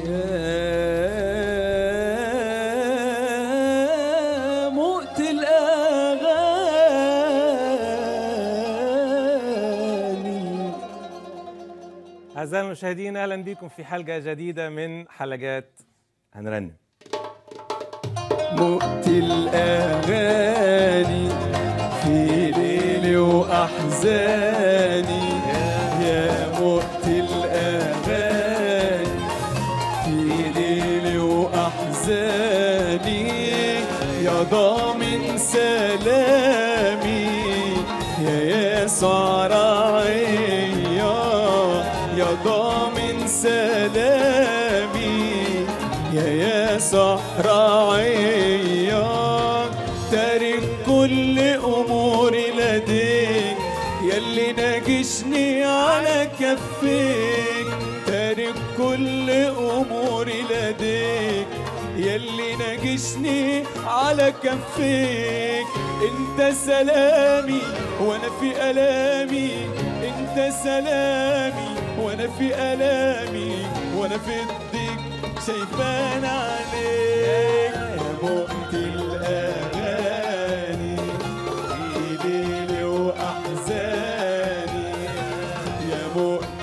يا مؤت الأغاني أعزائي المشاهدين أهلا بكم في حلقة جديدة من حلقات هنرنم مؤت الأغاني في ليلي وأحزاني يا مؤت الأغاني في ليلي وأحزاني يا ضامن سلامي يا يسوع رعيا يا ضامن سلامي يا يسوع راعيا تارك كل اموري لديك يلي ناقشني على كفيك تارك كل اموري لديك يلي ناقشني على كفيك انت سلامي وانا في الامي انت سلامي وانا في الامي وانا في الضيق شايفان عليك يا مؤت الاغاني في ليلي واحزاني يا مؤت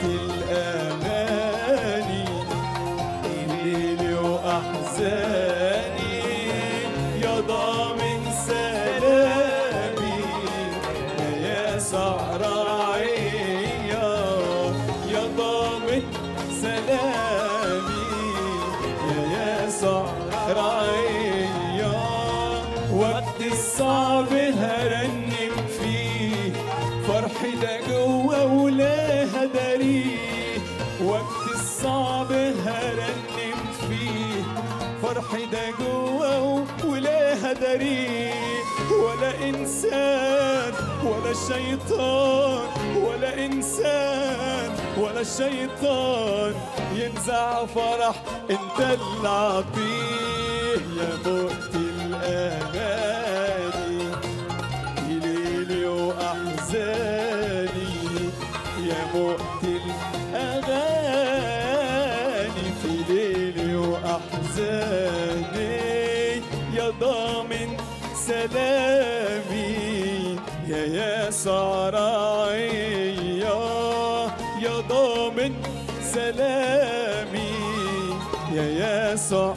الاغاني في ليلي واحزاني يا ضامن سلامي يا يسوع راعيا يا ضامن سلامي يا يسوع راعيا وقت الصعب هرنم فيه فرحي ده جوا ولا هدريه وقت الصعب هرنم فيه فرحي ده جوا ولا هدريه ولا انسان ولا شيطان ولا انسان ولا شيطان ينزع فرح انت اللي عطيه يا مؤت الاغاني في ليلي واحزاني يا مؤت الاغاني في ليلي واحزاني يا ضامن سلامي يا يسوع راعيا يا ضامن سلامي يا يسوع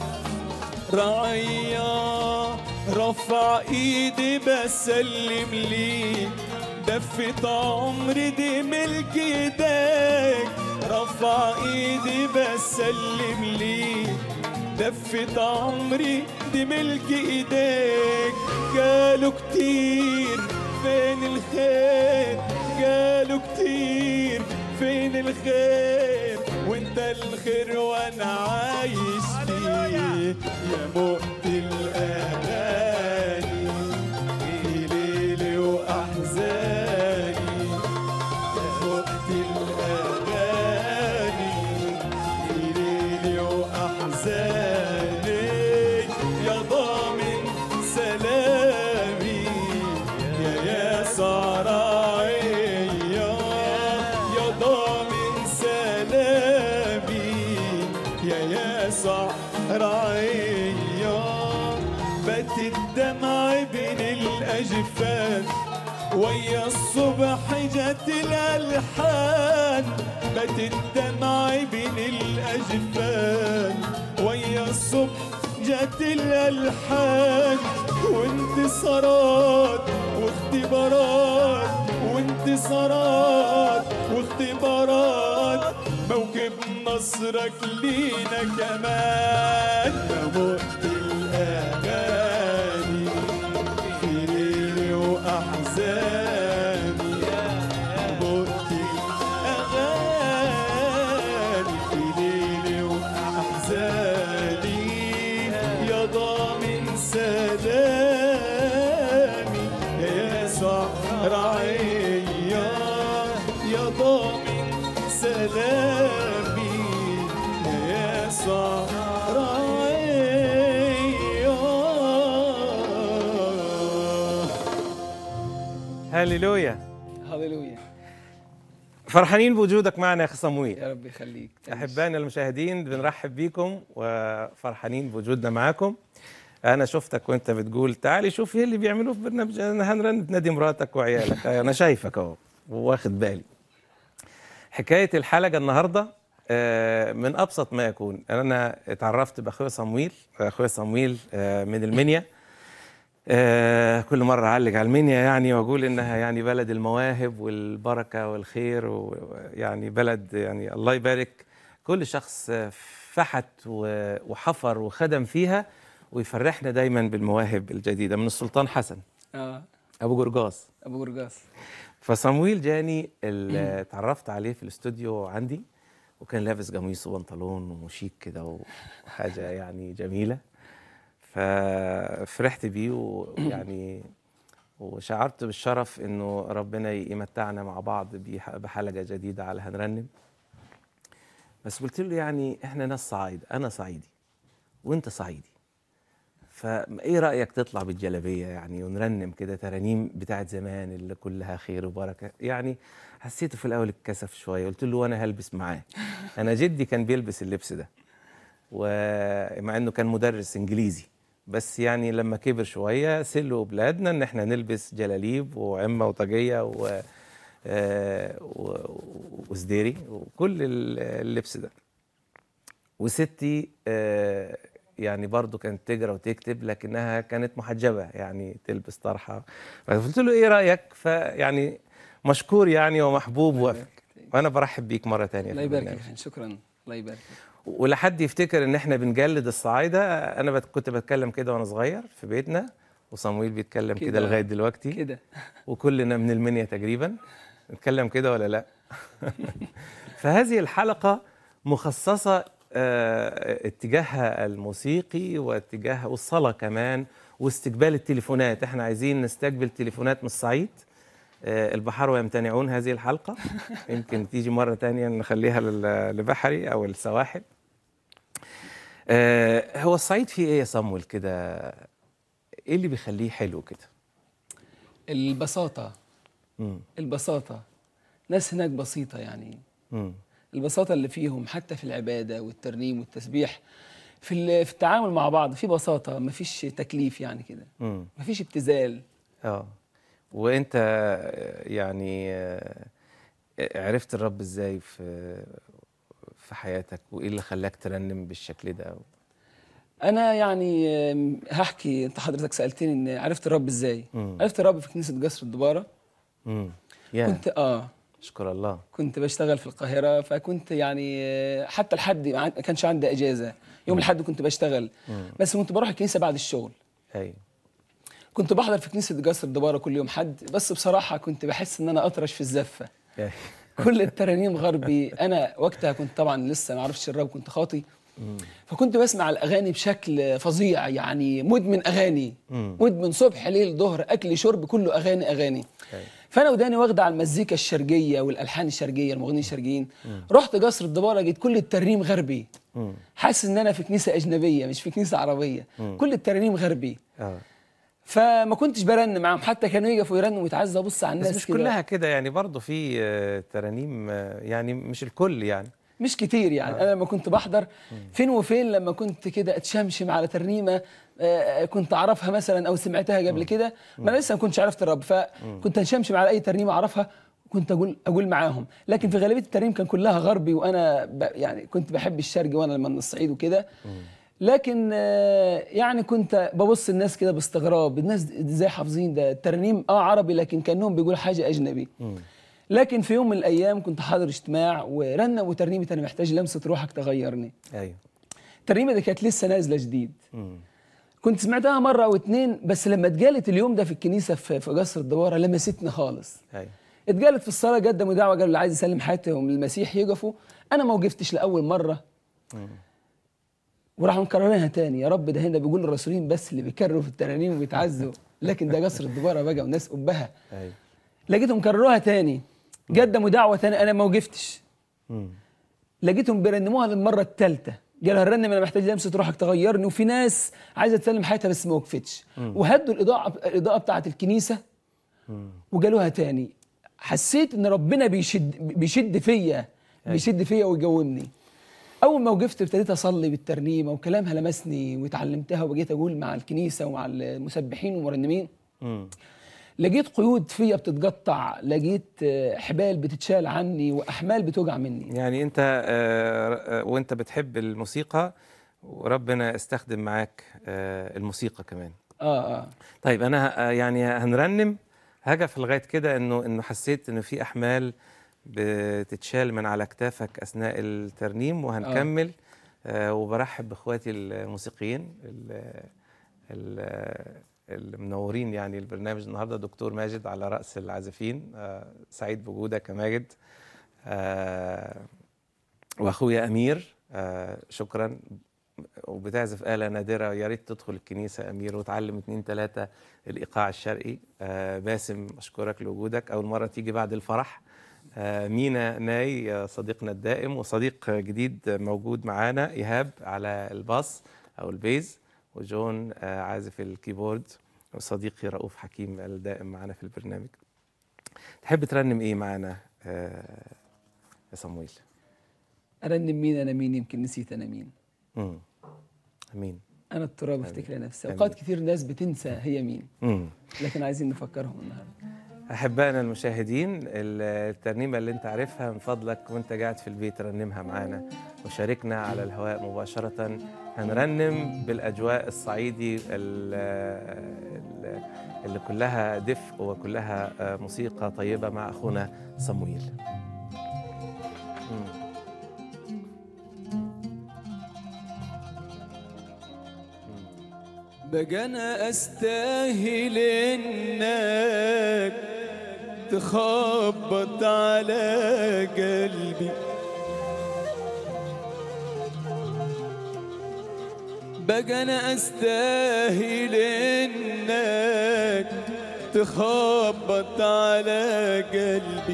رعيا رفع ايدي بسلم ليك دفة عمري دي ملك ايديك رفع ايدي بسلم ليك دفة عمري دي ملك ايديك قالوا كتير فين الخير قالوا كتير فين الخير وانت الخير وانا عايش فيه يا مؤت الاغاني في ليلي واحزاني يا مؤت الاغاني في ليلي واحزاني يا ضامن سلامي يا يسوع راعيا يا ضامن سلامي يا يسوع راعيا بات الدمع بين الاجفان ويا الصبح جت الالحان بات الدمع بين الاجفان ويا الصبح جت الالحان وانتصارات واختبارات وانتصارات واختبارات موكب نصرك لينا كمان يا مؤت الاغاني في ليلي واحزاني يا مؤت الاغاني في ليلي واحزاني يا ضامن سلامي يا يسوع رعيا يا ضامن سلامي يا يسوع رعيا هللويا هللويا فرحانين بوجودك معنا يا اخي صمويل يا رب يخليك احبائنا المشاهدين بنرحب بيكم وفرحانين بوجودنا معاكم انا شفتك وانت بتقول تعالي شوف ايه اللي بيعملوه في برنامج هنرن تنادي مراتك وعيالك انا شايفك اهو واخد بالي حكايه الحلقه النهارده آه، من ابسط ما يكون انا اتعرفت باخويا صمويل اخويا صمويل آه، من المنيا آه، كل مرة أعلق على المنيا يعني وأقول إنها يعني بلد المواهب والبركة والخير ويعني بلد يعني الله يبارك كل شخص آه، فحت و- وحفر وخدم فيها ويفرحنا دايما بالمواهب الجديدة من السلطان حسن اه أبو قرقاص ابو قرقاص فصمويل جاني اللي اتعرفت عليه في الاستوديو عندي وكان لابس قميص وبنطلون وشيك كده وحاجة يعني جميلة ففرحت بيه ويعني وشعرت بالشرف انه ربنا يمتعنا مع بعض بح- بحلقة جديدة على هنرنم بس قلت له يعني احنا ناس صعايدة انا صعيدي وانت صعيدي فايه رايك تطلع بالجلابيه يعني ونرنم كده ترانيم بتاعت زمان اللي كلها خير وبركه يعني حسيته في الاول اتكسف شويه قلت له انا هلبس معاه انا جدي كان بيلبس اللبس ده ومع انه كان مدرس انجليزي بس يعني لما كبر شويه سلوا بلادنا ان احنا نلبس جلاليب وعمه وطاقيه و آه، و- وسديري وكل ال- اللبس ده وستي آه، يعني برضو كانت تقرا وتكتب لكنها كانت محجبه يعني تلبس طرحه فقلت له ايه رايك فيعني مشكور يعني ومحبوب وافق وانا برحب بيك مره تانية الله في يبارك البرنامج. فيك شكرا الله يبارك فيك ولحد يفتكر ان احنا بنجلد الصعايده انا بت- كنت بتكلم كده وانا صغير في بيتنا وصمويل بيتكلم كده كده. لغايه دلوقتي كده وكلنا من المنيا تقريبا نتكلم كده ولا لا فهذه الحلقة مخصصة آه، اتجاهها الموسيقي واتجاه والصلاة كمان واستقبال التليفونات احنا عايزين نستقبل تليفونات من الصعيد آه، البحر يمتنعون هذه الحلقة يمكن تيجي مرة تانية نخليها لل- لبحري أو السواحل آه، هو الصعيد فيه ايه يا صمول كده ايه اللي بيخليه حلو كده البساطه مم. البساطه ناس هناك بسيطه يعني مم. البساطه اللي فيهم حتى في العباده والترنيم والتسبيح في ال- في التعامل مع بعض في بساطه مفيش تكليف يعني كده مم. مفيش ابتذال اه وانت آه، يعني آه، عرفت الرب ازاي في في حياتك وايه اللي خلاك ترنم بالشكل ده انا يعني آم، هحكي انت حضرتك سالتني ان عرفت الرب ازاي مم. عرفت الرب في كنيسه جسر الدباره امم يا كنت اه اشكر الله كنت بشتغل في القاهرة فكنت يعني آه، حتى الحد ما عن- ما كانش عندي إجازة يوم الحد كنت بشتغل بس كنت بروح الكنيسة بعد الشغل ايوه كنت بحضر في كنيسة جسر الدبارة كل يوم حد بس بصراحة كنت بحس إن أنا أطرش في الزفة أيوة. كل الترانيم غربي أنا وقتها كنت طبعا لسه ما أعرفش الراب كنت خاطي فكنت بسمع الأغاني بشكل فظيع يعني مدمن أغاني مم. مدمن صبح ليل ظهر أكل شرب كله أغاني أغاني أيوة. فانا وداني واخده على المزيكا الشرقيه والالحان الشرقيه المغنيين الشرقيين رحت قصر الدباره لقيت كل الترنيم غربي مم. حاسس ان انا في كنيسه اجنبيه مش في كنيسه عربيه كل الترانيم غربي اه فما كنتش برن معاهم حتى كانوا يقفوا يرنوا ويتعزوا ابص على بس الناس مش كده. كلها كده يعني برضه في آه، ترانيم آه، يعني مش الكل يعني مش كتير يعني انا لما كنت بحضر فين وفين لما كنت كده اتشمشم على ترنيمه آه، كنت اعرفها مثلا او سمعتها قبل كده ما انا لسه ما كنتش عرفت الرب فكنت انشمشم على اي ترنيمه اعرفها كنت اقول اقول معاهم لكن في غالبيه الترنيم كان كلها غربي وانا ب يعني كنت بحب الشرقي وانا لما من الصعيد وكده لكن آه، يعني كنت ببص الناس كده باستغراب الناس ازاي حافظين ده الترنيم اه عربي لكن كانهم بيقولوا حاجه اجنبي لكن في يوم من الايام كنت حاضر اجتماع ورنموا ترنيمه انا محتاج لمسه روحك تغيرني ايوه الترنيمه دي كانت لسه نازله جديد مم. كنت سمعتها مره او اتنين بس لما اتقالت اليوم ده في الكنيسه في في قصر الدواره لمستني خالص ايوه اتقالت في الصلاه قدموا دعوه قالوا اللي عايز يسلم حياتهم للمسيح يقفوا انا ما وقفتش لاول مره وراحوا مكررينها تاني يا رب ده هنا بيقول الرسولين بس اللي بيكرروا في الترانيم وبيتعزوا لكن ده قصر الدباره بقى وناس قبها ايوه لقيتهم كرروها تاني قدموا دعوه تاني انا ما وقفتش مم. لقيتهم بيرنموها للمره الثالثه قالوا هنرنم انا محتاج لمسه روحك تغيرني وفي ناس عايزه تسلم حياتها بس ما وقفتش وهدوا الاضاءه الاضاءه بتاعه الكنيسه وقالوها تاني حسيت ان ربنا بيشد بيشد فيا بيشد فيا ويجومني اول ما وقفت ابتديت اصلي بالترنيمه وكلامها لمسني وتعلمتها وبقيت اقول مع الكنيسه ومع المسبحين والمرنمين مم. لقيت قيود فيا بتتقطع لقيت آه، حبال بتتشال عني واحمال بتوجع مني يعني انت آه، آه، وانت بتحب الموسيقى وربنا استخدم معاك آه، الموسيقى كمان اه اه طيب انا آه، يعني هنرنم هقف لغايه كده انه انه حسيت انه في احمال بتتشال من على كتافك اثناء الترنيم وهنكمل آه وبرحب باخواتي الموسيقيين ال- ال- المنورين يعني البرنامج النهارده دكتور ماجد على راس العازفين آه سعيد بوجودك يا ماجد آه واخويا امير آه شكرا وبتعزف آلة نادرة يا ريت تدخل الكنيسة أمير وتعلم اتنين تلاتة الإيقاع الشرقي آه باسم أشكرك لوجودك أول مرة تيجي بعد الفرح آه مينا ناي آه، صديقنا الدائم وصديق جديد موجود معانا إيهاب على الباص أو البيز وجون آه عازف الكيبورد وصديقي رؤوف حكيم الدائم معنا في البرنامج تحب ترنم إيه معانا آه يا صمويل ارنم مين انا مين يمكن نسيت انا مين مم. أمين انا التراب افتكر نفسي آمين. اوقات كتير ناس بتنسى هي مين مم. لكن عايزين نفكرهم النهارده أحبائنا المشاهدين الترنيمة اللي أنت عارفها من فضلك وأنت قاعد في البيت رنمها معانا وشاركنا على الهواء مباشرة هنرنم بالأجواء الصعيدي ال- ال- اللي كلها دفء وكلها آه، موسيقى طيبة مع أخونا صمويل مم. بقى انا استاهل انك تخبط على قلبي بقى انا استاهل انك تخبط على قلبي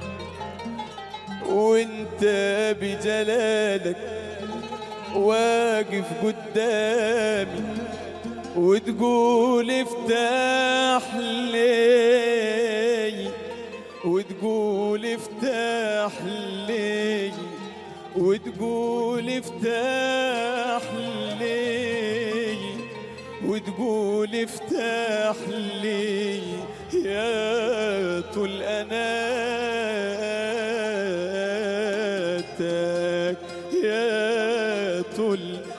وانت بجلالك واقف قدامي وتقول افتح لي وتقول افتح لي وتقول افتح لي وتقول افتح لي يا طول اناتك يا طول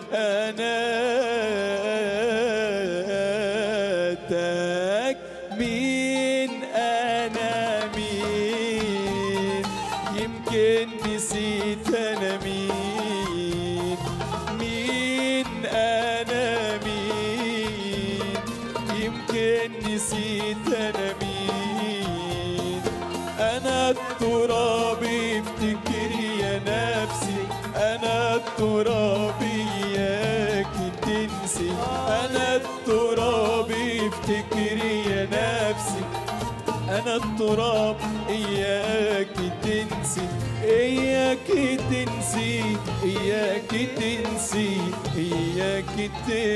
اناتك مين انا مين يمكن نسيت انا مين مين انا مين يمكن نسيت انا مين انا التراب افتكر يا نفسي انا التراب اياك تنسي انا التراب افتكر يا نفسي انا التراب اياك تنسي اياك تنسي اياك تنسي اياك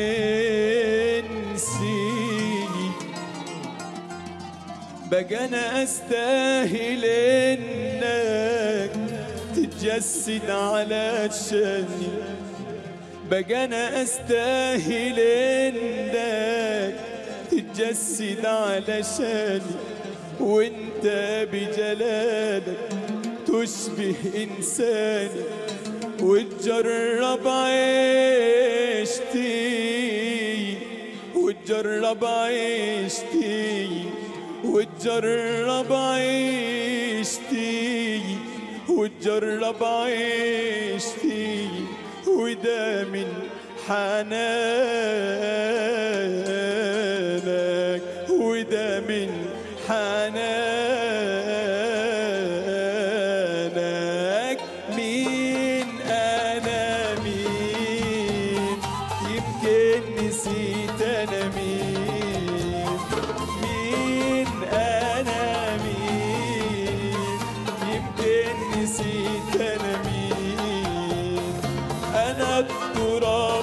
تنسي بقى انا استاهل انك تتجسد على شاني بقى انا استاهل انك تتجسد على شاني وانت بجلالك تشبه انساني وتجرب عيشتي وتجرب عيشتي وتجرب عيشتي وتجرب عيشتي وده من حنانك وده من حنانك مين انا مين يمكن نسيت انا مين مين انا مين يمكن نسيت انا مين انا التراب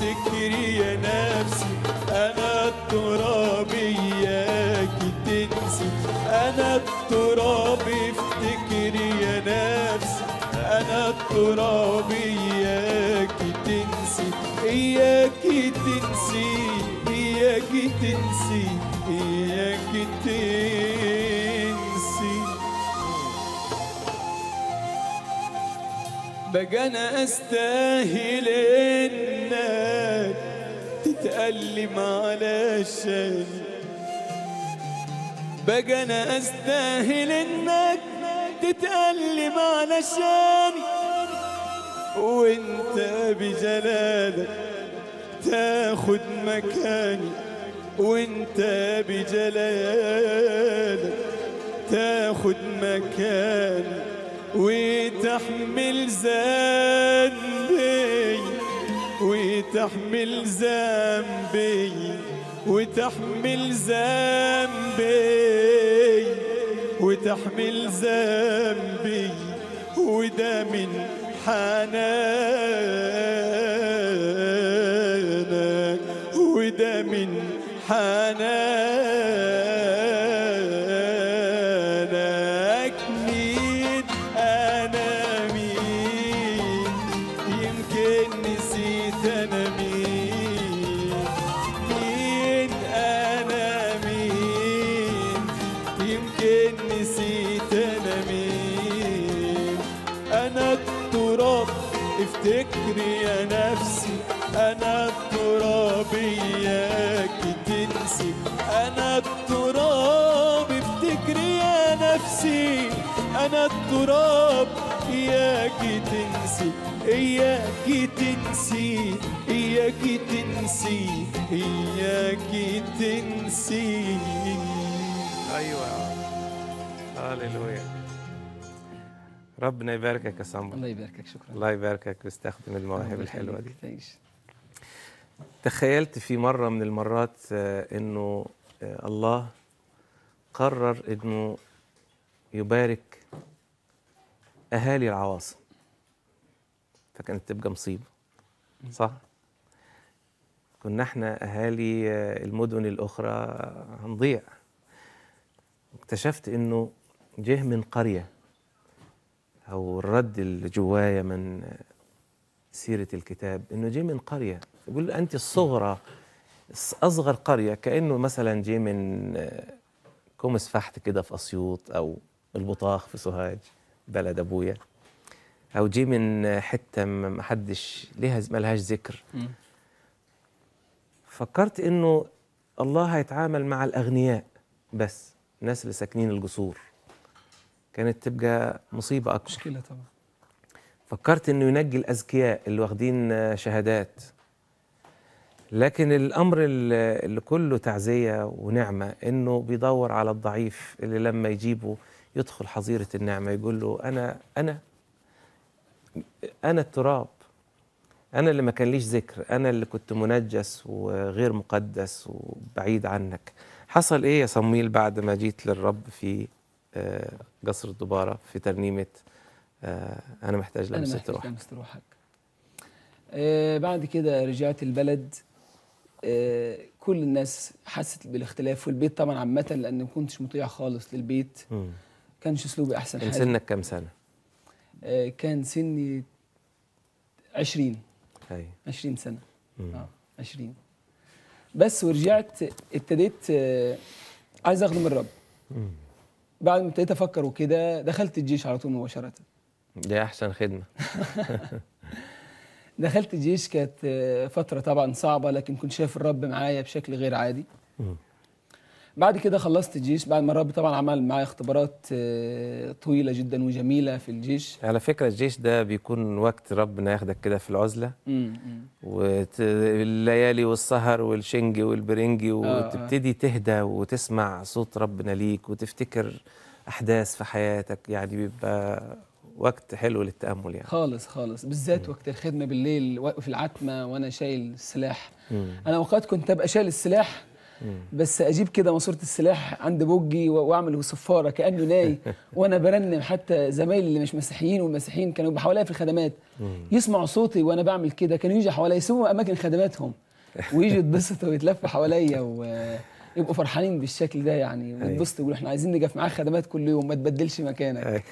افتكري يا نفسي انا التراب اياك تنسي تنسي انا التراب افتكري يا نفسي انا التراب اياكي تنسي اياكي تنسي اياكي تنسي اياكي تنسي بقى انا استاهل انك تتألم علشاني بقى انا استاهل انك تتألم علشاني وانت بجلالك تاخد مكاني وانت بجلالك تاخد مكاني وتحمل ذنبي وتحمل ذنبي وتحمل ذنبي وتحمل ذنبي وده من حنانك وده من حنانك مين انا مين يمكن نسيت انا مين مين انا مين يمكن نسيت انا مين انا التراب افتكري يا نفسي انا التراب اياك تنسي انا التراب افتكري يا نفسي انا التراب اياك تنسي اياك تنسي اياك تنسي اياك تنسي ايوه هللويا ربنا يباركك يا سامبا الله يباركك شكرا الله يباركك واستخدم المواهب الله الحلوه دي يخليك. تعيش. تخيلت في مرة من المرات آه، إنه آه، الله قرر إنه يبارك أهالي العواصم فكانت تبقى مصيبة صح؟ كنا احنا أهالي آه، المدن الأخرى هنضيع اكتشفت إنه جه من قرية أو الرد اللي جوايا من آه، سيرة الكتاب إنه جه من قرية يقول أنت الصغرى أصغر قرية كأنه مثلا جه من آه، كومس فحت كده في أسيوط أو البطاخ في سوهاج بلد أبويا أو جه من آه، حتة ما ما حدش ليها ملهاش ذكر مم. فكرت إنه الله هيتعامل مع الأغنياء بس الناس اللي ساكنين الجسور كانت تبقى مصيبة أكبر مشكلة طبعا فكرت انه ينجي الاذكياء اللي واخدين آه، شهادات لكن الامر اللي اللي كله تعزيه ونعمه انه بيدور على الضعيف اللي لما يجيبه يدخل حظيره النعمه يقول له انا انا انا التراب انا اللي ما كان ليش ذكر انا اللي كنت منجس وغير مقدس وبعيد عنك حصل ايه يا صمويل بعد ما جيت للرب في آه، قصر الدباره في ترنيمه آه، انا محتاج انا لمسه محتاج روح لمسة روحك آه بعد كده رجعت البلد آه كل الناس حست بالاختلاف والبيت طبعا عامة لأن ما كنتش مطيع خالص للبيت مم. كانش أسلوبي أحسن كان حاجة سنك كام سنه آه كان سني 20 اي 20 سنة مم. اه 20 بس ورجعت ابتديت آه عايز أخدم الرب مم. بعد ما ابتديت أفكر وكده دخلت الجيش على طول مباشرة دي احسن خدمه دخلت الجيش كانت آه، فترة طبعا صعبة لكن كنت شايف الرب معايا بشكل غير عادي مم. بعد كده خلصت الجيش بعد ما الرب طبعا عمل معايا اختبارات آه، طويلة جدا وجميلة في الجيش على فكره الجيش ده بيكون وقت ربنا ياخدك كده في العزله مم، مم. والليالي والسهر والشنج والبرنجي آه. وتبتدي تهدى وتسمع صوت ربنا ليك وتفتكر احداث في حياتك يعني بيبقى وقت حلو للتامل يعني خالص خالص بالذات وقت الخدمة بالليل واقف العتمة وأنا شايل السلاح مم. أنا أوقات كنت أبقى شايل السلاح مم. بس أجيب كده ماسورة السلاح عند بوجي و- وأعمل صفارة كأنه ناي وأنا برنم حتى زمايلي اللي مش مسيحيين والمسيحيين كانوا يبقوا حواليا في الخدمات مم. يسمعوا صوتي وانا بعمل كده كانوا يجوا حواليا يسيبوا اماكن خدماتهم ويجوا يتبسطوا ويتلفوا حواليا و... يبقوا فرحانين بالشكل ده يعني ويتبسطوا يقولوا احنا عايزين نقف معاك خدمات كل يوم ما تبدلش مكانك أي.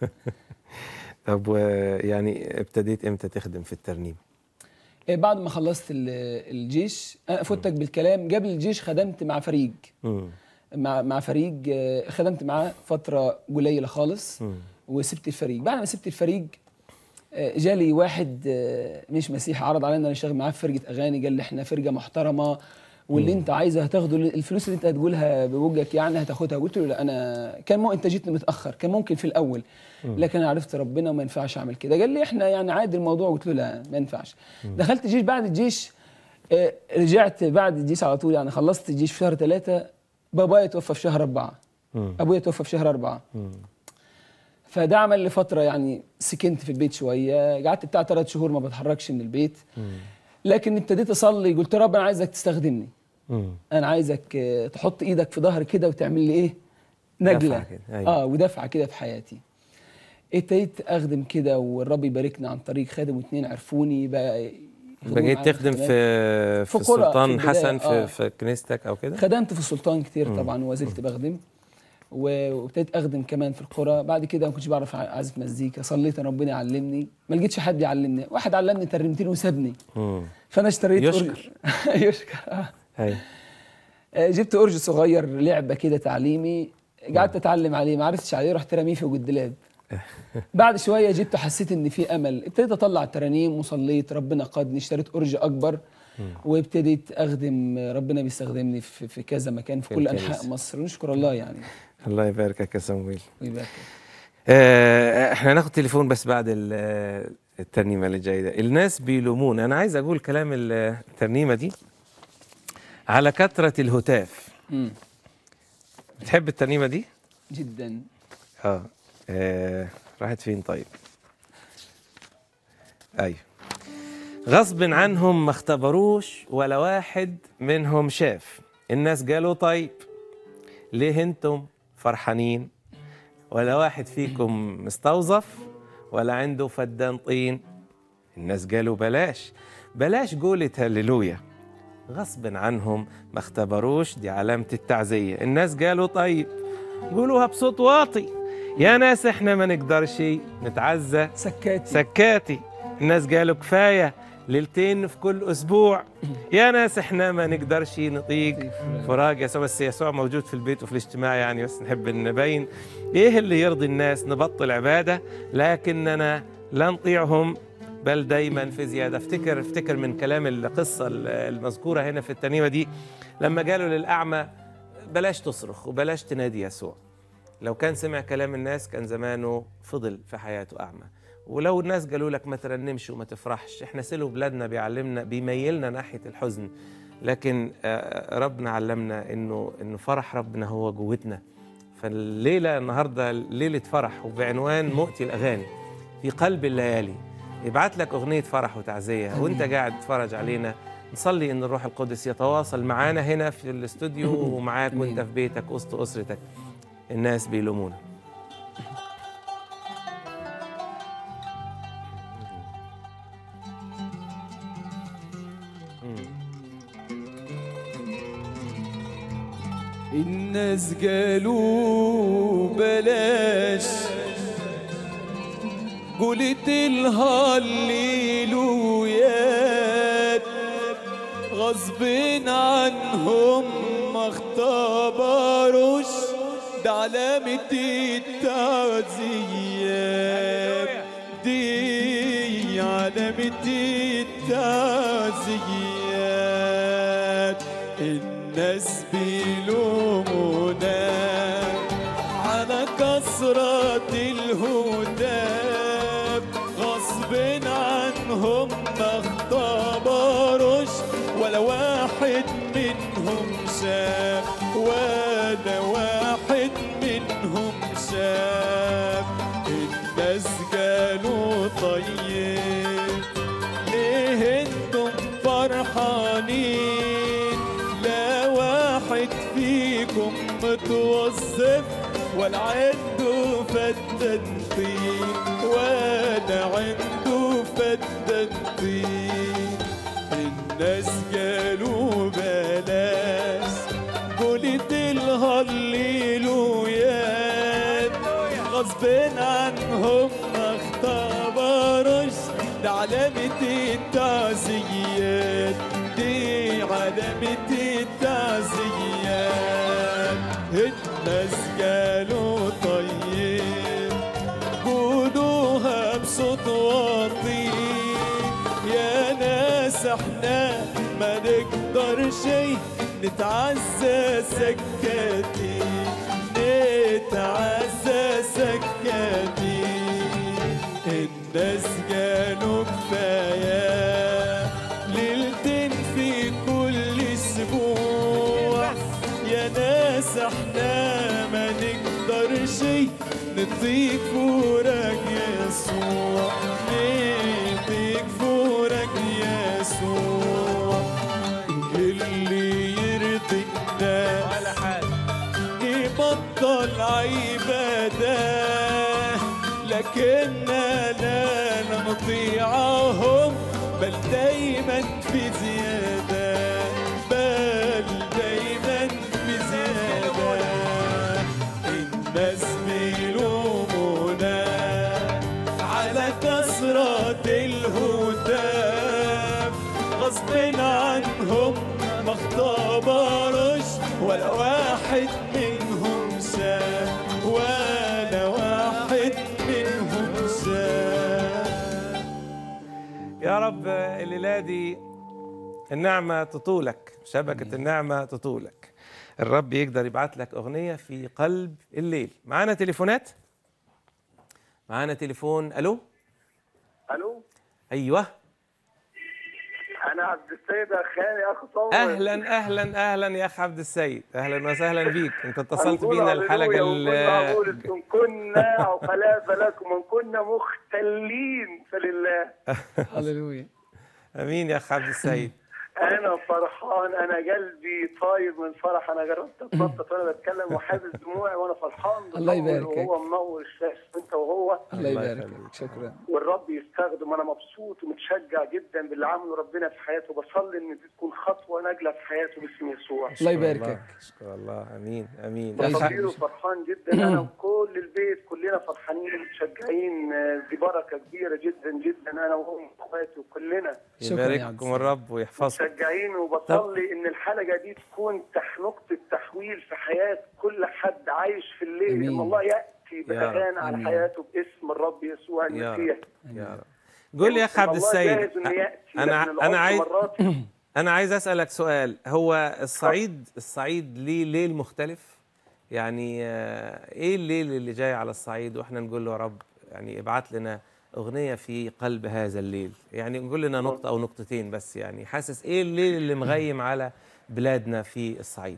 طب ويعني ابتديت امتى تخدم في الترنيم؟ إيه بعد ما خلصت ال- الجيش انا فوتك بالكلام قبل الجيش خدمت مع فريق مم. مع مع فريق آه، خدمت معاه فتره قليله خالص مم. وسبت الفريق بعد ما سبت الفريق آه، جالي واحد آه، مش مسيحي عرض علينا انا اشتغل معاه في فرقه اغاني قال لي احنا فرقه محترمه واللي انت عايزه هتاخده الفلوس اللي انت هتقولها بوجهك يعني هتاخدها قلت له لا انا كان مو انت جيتني متاخر كان ممكن في الاول لكن انا عرفت ربنا وما ينفعش اعمل كده قال لي احنا يعني عادي الموضوع قلت له لا ما ينفعش دخلت الجيش بعد الجيش آه، رجعت بعد الجيش على طول يعني خلصت الجيش في شهر ثلاثة بابايا توفى في شهر أربعة مم. أبويا توفى في شهر أربعة مم. فده عمل لي فترة يعني سكنت في البيت شوية قعدت بتاع ثلاث شهور ما بتحركش من البيت لكن ابتديت أصلي قلت يا رب أنا عايزك تستخدمني مم. أنا عايزك آه، تحط إيدك في ظهري كده وتعمل لي إيه نجلة دفعة كده، أيوة. آه ودفعة كده في حياتي ابتديت أخدم كده والرب يباركني عن طريق خادم واثنين عرفوني بقى يخدموا بقيت معايا تخدم خدمات. في في في قرى، في السلطان البداية، حسن في آه. في كنيستك او كده؟ خدمت في السلطان كتير طبعا وما زلت بخدم و- وابتديت اخدم كمان في القرى بعد كده ما كنتش بعرف اعزف مزيكا صليت أنا ربنا يعلمني ما لقيتش حد يعلمني واحد علمني ترنيمتين وسابني مم. فانا اشتريت يشكر. أورج- يشكر آه. أي. آه، جبت اورج صغير لعبه كده تعليمي قعدت اتعلم عليه ما عرفتش عليه رحت رميه في الدولاب بعد شويه جبته حسيت ان في امل ابتديت اطلع ترانيم وصليت ربنا قادني اشتريت اورج اكبر وابتديت اخدم ربنا بيستخدمني في, في كذا مكان في في كل الكنيسة. انحاء مصر ونشكر الله يعني الله يباركك يا سمويل ويبارك آه، احنا هناخد تليفون بس بعد ال- آه، الترنيمه اللي جايه ده الناس بيلومون انا عايز اقول كلام ال- الترنيمه دي على كثره الهتاف مم. بتحب الترنيمه دي جدا اه, آه. راحت فين طيب ايوه غصب عنهم ما اختبروش ولا واحد منهم شاف الناس قالوا طيب ليه انتم فرحانين ولا واحد فيكم مستوظف ولا عنده فدان طين الناس قالوا بلاش بلاش قولة هللويا غصب عنهم ما اختبروش دي علامة التعزية الناس قالوا طيب قولوها بصوت واطي يا ناس احنا ما نقدرش نتعزى سكاتي سكاتي الناس قالوا كفاية ليلتين في كل أسبوع يا ناس احنا ما نقدرش نطيق فراق يسوع بس يسوع موجود في البيت وفي الاجتماع يعني بس نحب نبين ايه اللي يرضي الناس نبطل عبادة لكننا لا نطيعهم بل دايما في زيادة افتكر افتكر من كلام القصة المذكورة هنا في الترنيمة دي لما قالوا للأعمى بلاش تصرخ وبلاش تنادي يسوع لو كان سمع كلام الناس كان زمانه فضل في حياته أعمى ولو الناس قالوا لك ما ترنمش وما تفرحش احنا سلو بلادنا بيعلمنا بيميلنا ناحية الحزن لكن آه، ربنا علمنا انه انه فرح ربنا هو جوتنا فالليلة النهاردة ليلة فرح وبعنوان مؤتي الأغاني في قلب الليالي يبعت لك أغنية فرح وتعزية وانت قاعد تتفرج علينا نصلي ان الروح القدس يتواصل معانا هنا في الاستوديو ومعاك وانت في بيتك وسط اسرتك الناس بيلومونا الناس قالوا بلاش قلت الهللويات غصب عنهم ما اختبروش ده علامة التعزيات دي علامة التعزيات الناس بيلومونا على كثرة الهداب غصب عنهم ما اختبروش ولا واحد منهم شاف ولا واحد منهم شاف الناس قالوا طيب ليه انتم فرحانين لا واحد فيكم متوظف ولا عنده فدان طين ولا عنده فدان طين الناس قالوا بلاش علامة التعزيات دي علامة التعزيات الناس قالوا طيب قولوها بصوت واطي يا ناس احنا ما نقدر شي نتعزى سكاتي نتعزى سكاتي الناس قالوا كفاية ليلتين في كل اسبوع يا ناس احنا ما نقدر شي نطيق فورك يسوع نطيق فورك يسوع اللي يرضينا ولا حاجه يبطل عبادة لكننا لا نطيعهم بل دايما في زيادة بل دايما في زيادة الناس بيلومونا على كثرة الهتاف غصب عنهم ما اختبروش ولا واحد منهم شاف ولا واحد منهم شاف يا رب الليله دي النعمه تطولك شبكه النعمه تطولك الرب يقدر يبعت لك اغنيه في قلب الليل معانا تليفونات معانا تليفون الو الو ايوه انا عبد السيد اخاني اخو صور اهلا اهلا اهلا يا اخ عبد السيد اهلا وسهلا بيك انت اتصلت هنقول بينا هللويا الحلقه ونقول ال- معقول إن كنا عقلاء لكم وان كنا مختلين فلله هللويا امين يا اخ عبد السيد انا فرحان انا قلبي طاير من فرح انا جربت اتنطط وانا بتكلم وحابس دموعي وانا فرحان الله بالنور يباركك. وهو منور الشاشه انت وهو الله الله يبارك يخليك. لك شكرا والرب يستخدم انا مبسوط ومتشجع جدا باللي عمله ربنا في حياته بصلي ان دي تكون خطوه ناجله في حياته باسم يسوع الله يباركك اشكر الله امين امين الله يخليك. بصير فرحان جدا انا وكل البيت كلنا فرحانين متشجعين آه، دي بركه كبيره جدا جدا انا وهم اخواتي وكلنا شكرا يا عبد يبارككم السيد. الرب ويحفظكم متشجعين وبصلي ان الحلقه دي تكون تح نقطه تحويل في حياه كل حد عايش في الليل آمين. ان الله ياتي يا رب. باغاني على آمين. حياته باسم الرب يسوع يا المسيح رب يا رب قول لي يا اخ عبد الله السيد جاهز إنه يأتي، انا لكن انا العمر عايز مرات انا عايز اسالك سؤال هو الصعيد الصعيد ليه ليل مختلف يعني آه، ايه الليل اللي جاي على الصعيد واحنا نقول له يا رب يعني ابعت لنا اغنيه في قلب هذا الليل يعني نقول لنا نقطه او نقطتين بس يعني حاسس ايه الليل اللي مغيم على بلادنا في الصعيد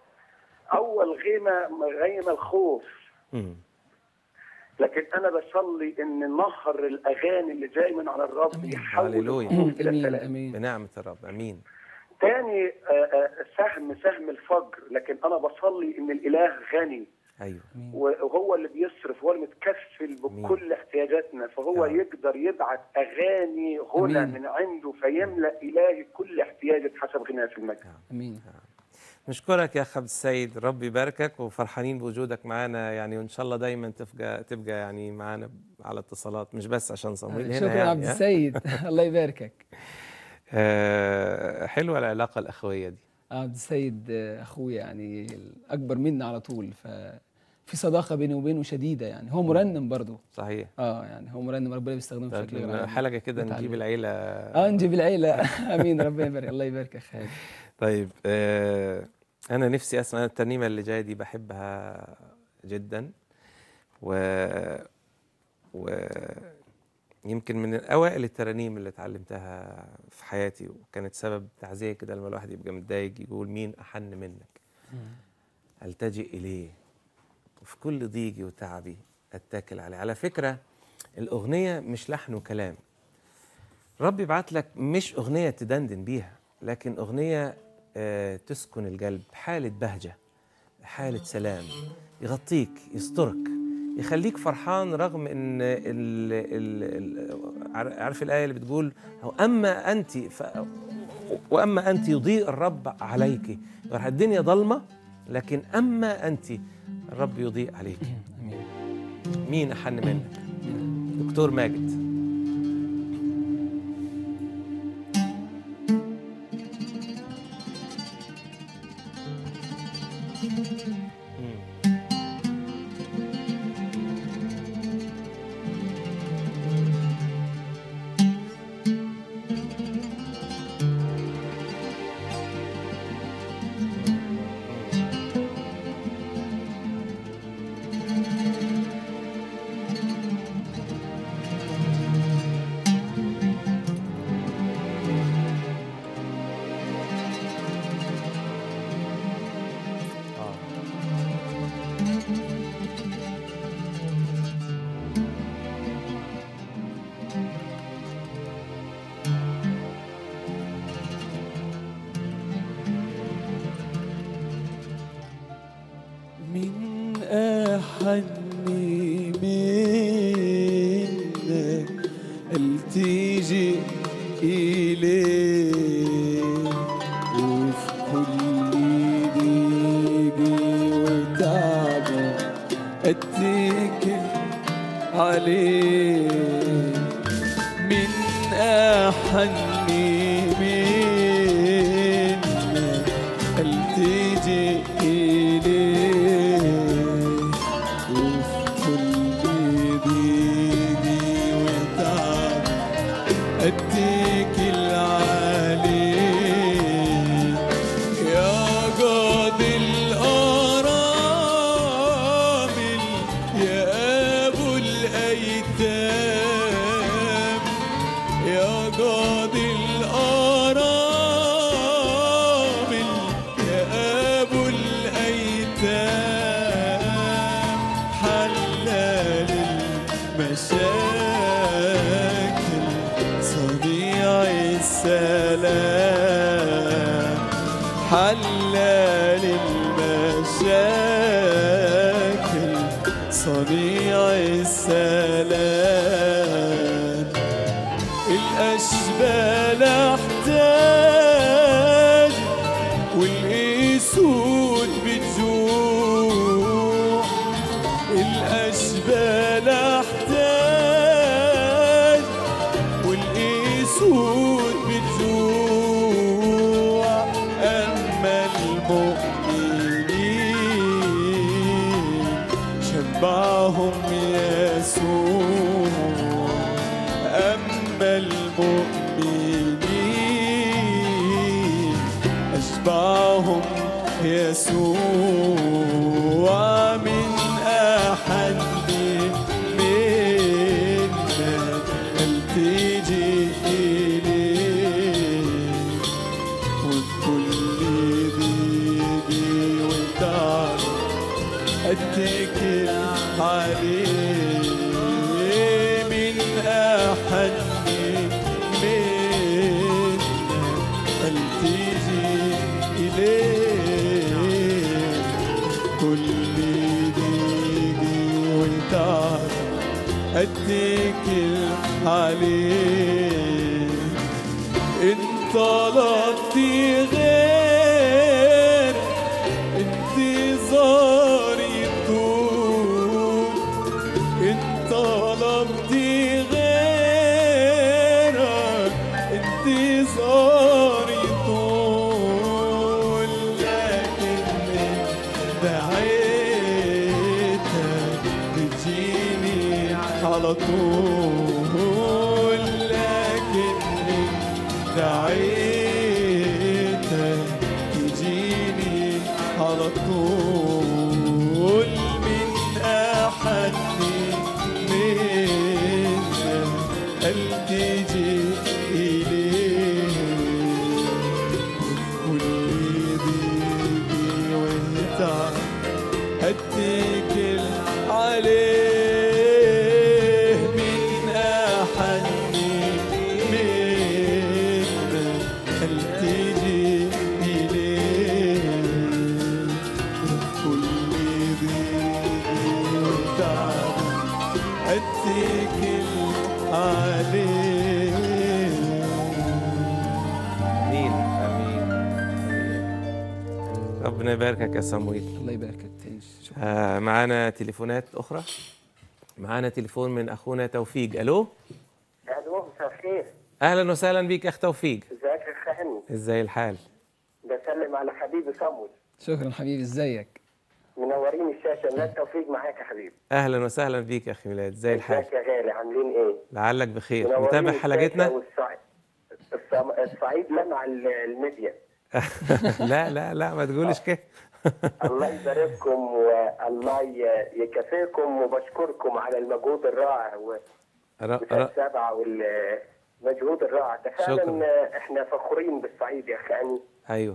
اول غيمه غيمه الخوف مم. لكن انا بصلي ان نهر الاغاني اللي جاي من على الرب آمين. يحول هللويا. الخوف الى امين سلام امين بنعمه الرب امين تاني آه، آه، سهم سهم الفجر لكن انا بصلي ان الاله غني ايوه وهو اللي بيصرف هو اللي متكفل بكل احتياجاتنا فهو يا رب. يقدر يبعت اغاني غنى أمين. من عنده فيملا الهي كل احتياجك حسب غناه في المجد امين نشكرك يا اخ عبد السيد ربي يباركك وفرحانين بوجودك معانا يعني وان شاء الله دايما تبقى تبقى يعني معانا على اتصالات مش بس عشان صمويل هنا شكرا يعني يا عبد ها؟ السيد الله يباركك آه، حلوه العلاقه الاخويه دي عبد السيد آه، اخويا يعني الاكبر مني على طول ففي صداقه بيني وبينه شديده يعني هو مرنم برضه صحيح اه يعني هو مرنم ربنا بيستخدمه طيب بشكل غير لما عادي. حلقه كده نتعلم. نجيب العيله اه نجيب العيله امين ربنا يبارك الله يبارك يا خالد طيب آه، انا نفسي اسمع الترنيمه اللي جايه دي بحبها جدا و و يمكن من اوائل الترانيم اللي اتعلمتها في حياتي وكانت سبب تعزيه كده لما الواحد يبقى متضايق يقول مين احن منك التجئ اليه وفي كل ضيقي وتعبي اتكل عليه على فكره الاغنيه مش لحن وكلام رب يبعت لك مش اغنيه تدندن بيها لكن اغنيه آه، تسكن القلب حاله بهجه حاله سلام يغطيك يسترك يخليك فرحان رغم ان ال ال ال عارف الايه اللي بتقول أو اما انت ف واما انت يضيء الرب عليك راح الدنيا ضلمه لكن اما انت الرب يضيء عليك امين مين احن منك دكتور ماجد أحني منك التجي إليك وفي كل ضيقي وتعبي أتكل عليك من أحني منك التجي إليك وفي كل ضيقي وتعبي أتكل عليك يا قاضي الأرامل يا أبو الأيتام يا قاضي الأرامل يا أبو الأيتام حلال المشاكل صنيع السلام حلال المشاكل صنيع السلام الأشبال احتاج والأسود بتجوع الأشبال احتاج والأسود بتجوع أما المؤمنين شبعهم يسوع أما المؤمنين أشبعهم يسوع من أحد منا التجي إليه وكل ضيقي وتعب اتكل عليه من احد منا التجي اليه كل ضيقي وتعب اتكل عليه ان طلبت غير انتظاري طول ان طلبت غيرك انتظاري طول لكن إن دعيتك بتجيني على طول لكن إن دعيتك تجيني على طول من أحد منا التجي إليه كل ضيقي وتعب اتكل عليه من احد منا التجي اليه كل ضيقي وتعب اتكل عليه امين امين آمين. ربنا يباركك يا صمويل الله يباركك تعيش شكرا آه معانا تليفونات اخرى معانا تليفون من اخونا توفيق الو الو مساء الخير اهلا وسهلا بيك اخ توفيق ازيك يا خاني ازاي الحال بسلم على حبيبي صمود شكرا حبيبي ازيك منورين الشاشه الناس توفيق معاك يا حبيبي اهلا وسهلا بيك يا اخي ميلاد ازاي الحال ازيك يا غالي عاملين ايه لعلك بخير منورين متابع الشاشة حلقتنا والصعيد الصم- الصعيد لمع ال- الميديا لا لا لا ما تقولش كده الله يبارككم والله ي- يكافئكم وبشكركم على المجهود الرائع ر- ومثال ر- سبعه والمجهود الرائع ده شكراً. فعلا احنا فخورين بالصعيد يا خاني ايوه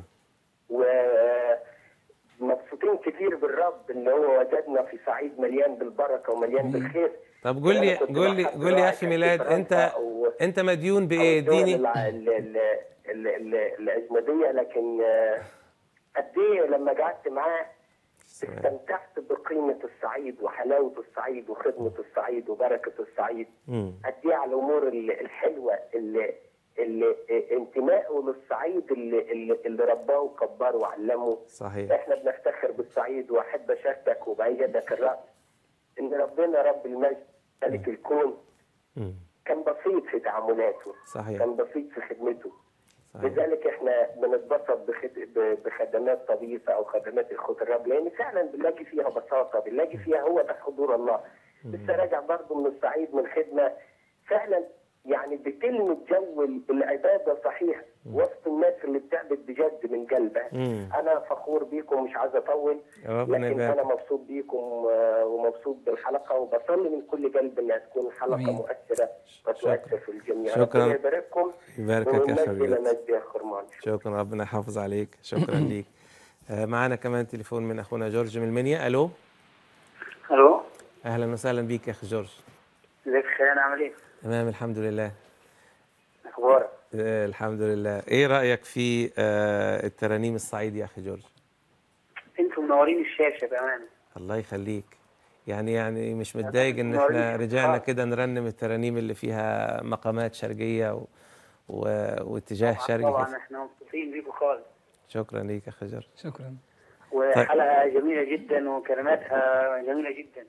ومبسوطين كتير بالرب اللي هو وجدنا في صعيد مليان بالبركه ومليان بالخير طب قول لي أنا كنت قول لي بحضر قول لي يا رائع اخي كان ميلاد في انت فرنسا و- انت مديون أو بايه الدول اديني الع- ال- ال- ال- ال- الاجنبيه لكن آه، قد ايه لما قعدت معاه سلام. استمتعت بقيمة الصعيد وحلاوة الصعيد وخدمة الصعيد وبركة الصعيد مم. قد ايه على الامور ال- الحلوه اللي اللي انتمائه للصعيد اللي اللي, اللي رباه وكبره وعلمه صحيح احنا بنفتخر بالصعيد واحب اشاركك وبأيدك الراس ان ربنا رب المجد ملك الكون مم. كان بسيط في تعاملاته صحيح كان بسيط في خدمته صحيح لذلك احنا بنتبسط بخد... ب- بخدمات طبيعة او خدمات اخوة الرب لان فعلا بنلاقي فيها بساطة بنلاقي فيها هو ده حضور الله لسه راجع برضه من الصعيد من خدمة فعلا يعني بتلمس جو العبادة صحيح وسط الناس اللي بتعبد بجد من قلبها مم. انا فخور بيكم مش عايز اطول ربنا لكن يبارك انا مبسوط بيكم آه، ومبسوط بالحلقة وبصلي من كل قلب انها تكون حلقة أمين. مؤثرة وتؤثر في الجميع شكراً. ربنا يبارككم يباركك يا ومن مجد خبير الى مجد يا خرمان شكرا ربنا يحافظ عليك شكرا ليك آه، معانا كمان تليفون من اخونا جورج من المنيا الو الو اهلا وسهلا بيك يا اخي جورج ازيك يا خيان عامل ايه؟ تمام الحمد لله اخبارك؟ آه، الحمد لله ايه رايك في آه، الترانيم الصعيد يا اخي جورج انتوا منورين الشاشه بامانه الله يخليك يعني يعني مش متضايق ان نورين احنا الشاشة. رجعنا آه. كده نرنم الترانيم اللي فيها مقامات شرقيه و... و... واتجاه شرقي طبعا كده. احنا مبسوطين بيكم خالص شكرا ليك يا اخي جورج شكرا وحلقه جميله جدا وكلماتها جميله جدا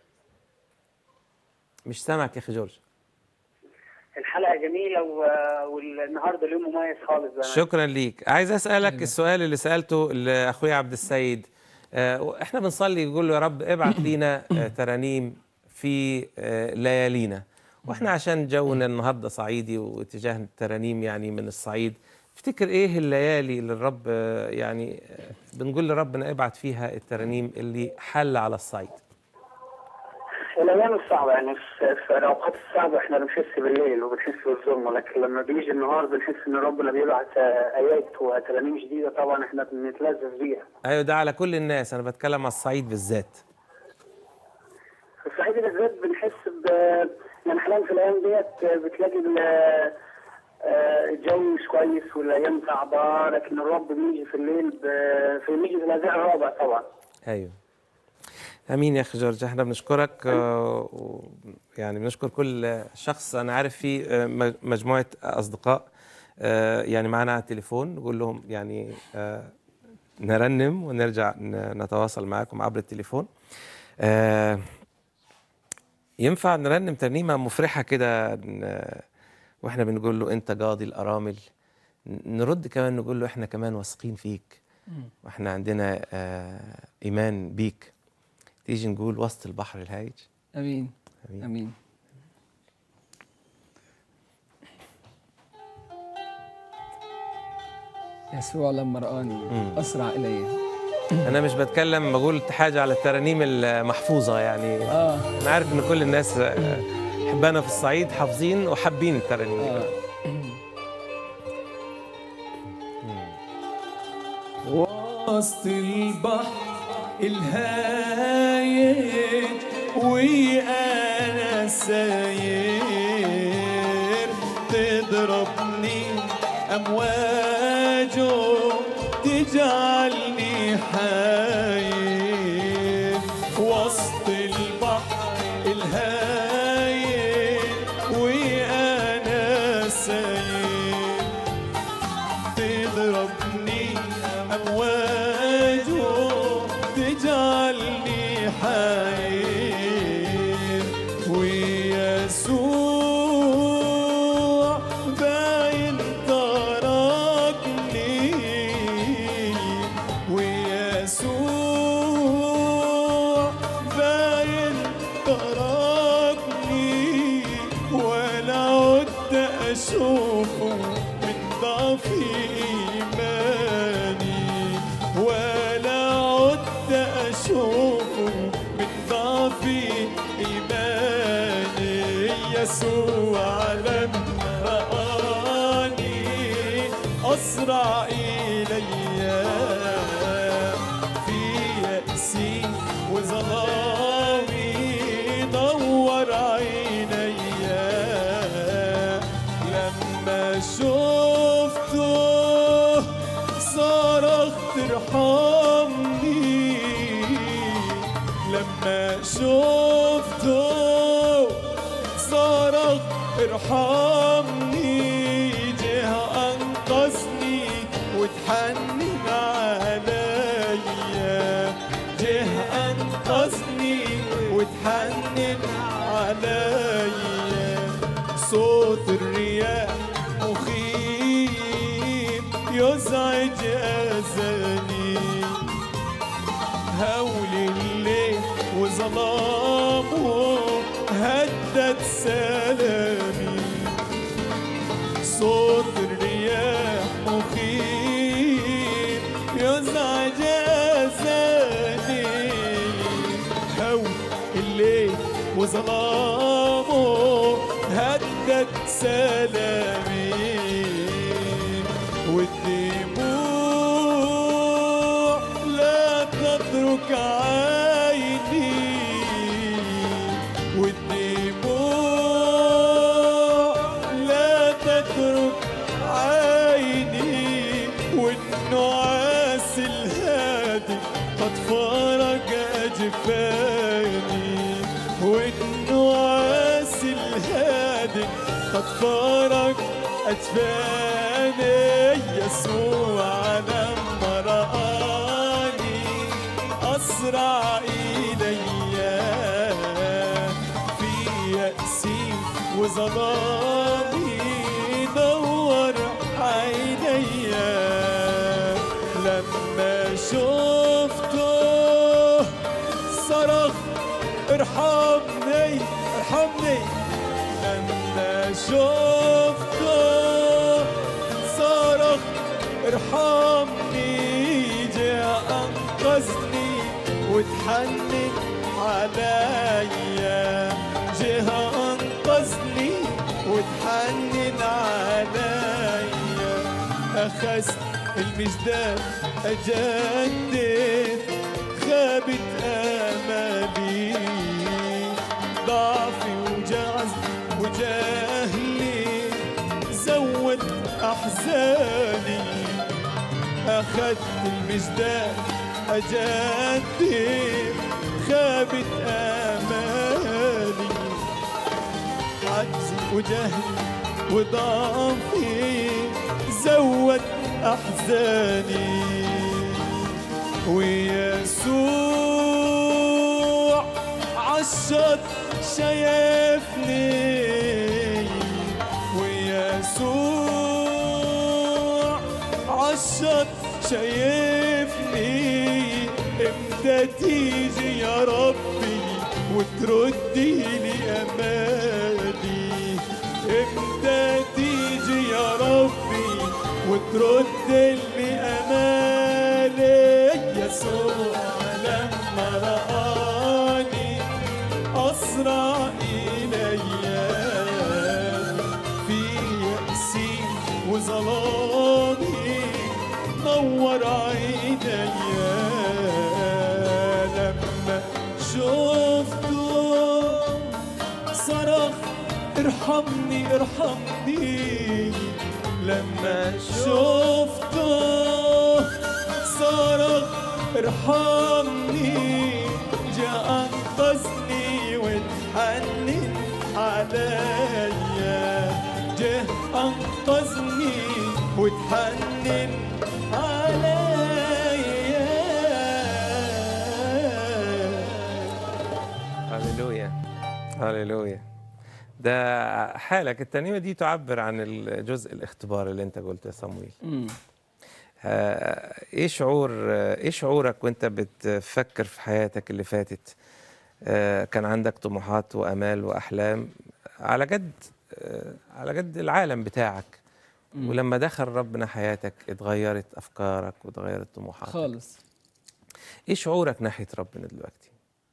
مش سامعك يا اخي جورج الحلقه جميله و... والنهارده اليوم مميز خالص بامانه شكرا ليك عايز اسالك السؤال اللي سالته لاخويا عبد السيد آه، احنا بنصلي يقول له يا رب ابعت لينا آه، ترانيم في آه، ليالينا واحنا عشان جونا النهارده صعيدي واتجاه الترانيم يعني من الصعيد افتكر ايه الليالي اللي الرب آه، يعني آه، بنقول لربنا ابعت فيها الترانيم اللي حل على الصعيد الايام الصعبه يعني في في الاوقات الصعبه احنا بنحس بالليل وبنحس بالظلمه لكن لما بيجي النهار بنحس ان ربنا بيبعت آه، ايات وترانيم جديده طبعا احنا بنتلذذ بيها ايوه ده على كل الناس انا بتكلم على الصعيد بالذات في الصعيد بالذات بنحس ب يعني حاليا في الايام ديت بتلاقي ال- آه، الجو مش كويس والايام صعبه لكن الرب بيجي في الليل ب- في بيجي في الاذان الرابع طبعا ايوه امين يا اخي جورج احنا بنشكرك آه، و- يعني بنشكر كل شخص انا عارف في آه، مج- مجموعه اصدقاء آه، يعني معانا على التليفون نقول لهم يعني آه، نرنم ونرجع ن- نتواصل معاكم عبر التليفون آه، ينفع نرنم ترنيمه مفرحه كده ن- واحنا بنقول له انت قاضي الارامل ن- نرد كمان نقول له احنا كمان واثقين فيك واحنا عندنا آه ايمان بيك تيجي نقول وسط البحر الهايج امين امين امين يسوع لما رآني أسرع إلي انا مش بتكلم بقول حاجه على الترانيم المحفوظه يعني آه انا عارف ان كل الناس آه، حبانا في الصعيد حافظين وحابين الترانيم دي. آه وسط البحر الهايج وانا ساير تضربني امواجه تجعلني حاير وسط البحر الهايج وانا ساير تضربني أمواجه تجعلني حير ويسوع باين تركني ويسوع باين تركني ولا عدت أشوفه من ضعف إيماني ولا عدت أشوفه من ضعف إيماني يسوع لما رآني أسرع إلي في يأسي وظلامي دور عيني لما شفته صرخت ارحمني شفته صرخ ارحمني جه انقذني وتحنن عليا جه انقذني وتحنن عليا صوت الرياح مخيف يزعج اذاني هول الليل وظلامه هدد سلامي صوت الرياح مخيف يزعج أذاني هول الليل وظلامه هدد سلامي والدموع لا تترك عيني والدموع لا تترك عيني والنعاس الهادي قد فرج أجفاني والنعاس الهادي قد فرج أجفاني يسوع لما رآني أسرع إلي في يأسي وظلامي نور عيني لما شفته صرخ ارحمني ارحمني لما شفته صرخ ارحمني جاء انقذني وتحنن عليا جه انقذني وتحنن عليا اخذت المجدان اجدد خابت امالي ضعفي وجعز وجهلي زود احزاني أخذت المجدان أجدد خابت آمالي عجزي وجهلي وضعفي زود أحزاني ويسوع عالشط شايفني ويسوع عالشط شايفني امتى تيجي يا ربي وتردي لي امالي امتى تيجي يا ربي وترد لي امالي يسوع لما رآني أسرع إلي في يأسي وظلامي نور عيني لما شفته صرخ ارحمني ارحمني لما شفته صرخ ارحمني جاء انقذني وتحنن عليا جه انقذني وتحنن عليا هللويا هللويا ده حالك الترنيمه دي تعبر عن الجزء الاختبار اللي انت قلته يا صمويل مم. آه، ايه شعور آه، ايه شعورك وانت بتفكر في حياتك اللي فاتت آه، كان عندك طموحات وامال واحلام على قد آه، على قد العالم بتاعك مم. ولما دخل ربنا حياتك اتغيرت افكارك واتغيرت طموحاتك خالص ايه شعورك ناحيه ربنا دلوقتي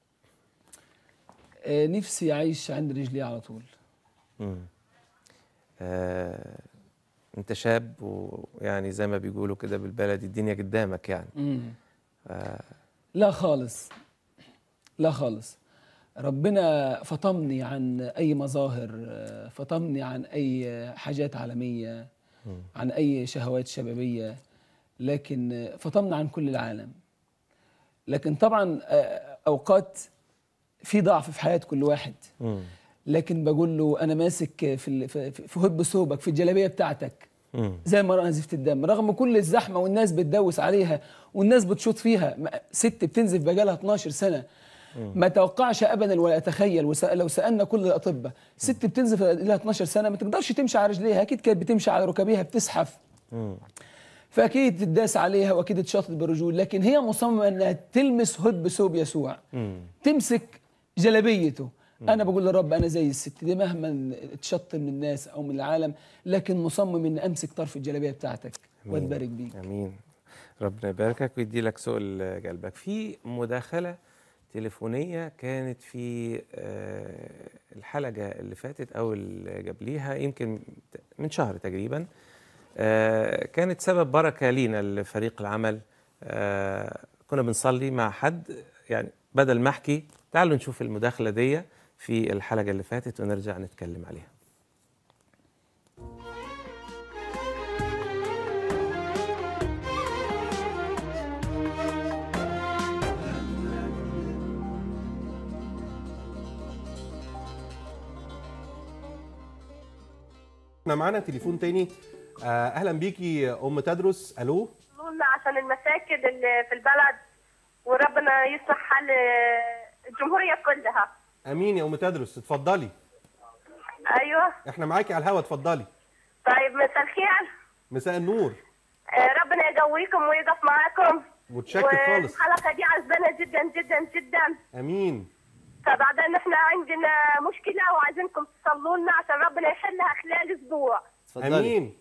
آه، نفسي أعيش عند رجلي على طول مم. آه، انت شاب ويعني زي ما بيقولوا كده بالبلدي الدنيا قدامك يعني مم. آه، لا خالص لا خالص ربنا فطمني عن أي مظاهر آه، فطمني عن أي حاجات عالمية عن أي شهوات شبابية لكن آه، فطمني عن كل العالم لكن طبعا آه، أوقات في ضعف في حياه كل واحد مم. لكن بقول له انا ماسك في ال- في في هب ثوبك في الجلابيه بتاعتك مم. زي المرأة نزفت الدم رغم كل الزحمة والناس بتدوس عليها والناس بتشوط فيها ما- ست بتنزف بقالها 12 سنة ما توقعش ابدا ولا اتخيل وس- لو سالنا كل الاطباء ست بتنزف لها 12 سنه ما تقدرش تمشي على رجليها اكيد كانت بتمشي على ركبيها بتزحف فاكيد تداس عليها واكيد اتشاطت بالرجول لكن هي مصممه انها تلمس هد بثوب يسوع تمسك جلبيته انا بقول للرب انا زي الست دي مهما اتشط من الناس او من العالم لكن مصمم ان امسك طرف الجلابيه بتاعتك واتبارك بيك امين ربنا يباركك ويدي لك سؤل قلبك في مداخله تليفونيه كانت في آه، الحلقه اللي فاتت او اللي قبليها يمكن من شهر تقريبا آه، كانت سبب بركه لينا لفريق العمل آه، كنا بنصلي مع حد يعني بدل ما احكي تعالوا نشوف المداخله دي في الحلقه اللي فاتت ونرجع نتكلم عليها احنا معانا تليفون تاني آه، اهلا بيكي ام تدرس الو لنا عشان المساكن اللي في البلد وربنا يصلح حال الجمهورية كلها امين يا ام تدرس اتفضلي أيوة احنا معاكي على الهوا اتفضلي طيب مساء الخير مساء النور آه، ربنا يقويكم ويقف معاكم متشكر خالص والحلقة دي عجبانة جدا جدا جدا امين فبعدين احنا عندنا مشكلة وعايزينكم تصلوا لنا عشان ربنا يحلها خلال أسبوع اتفضلي امين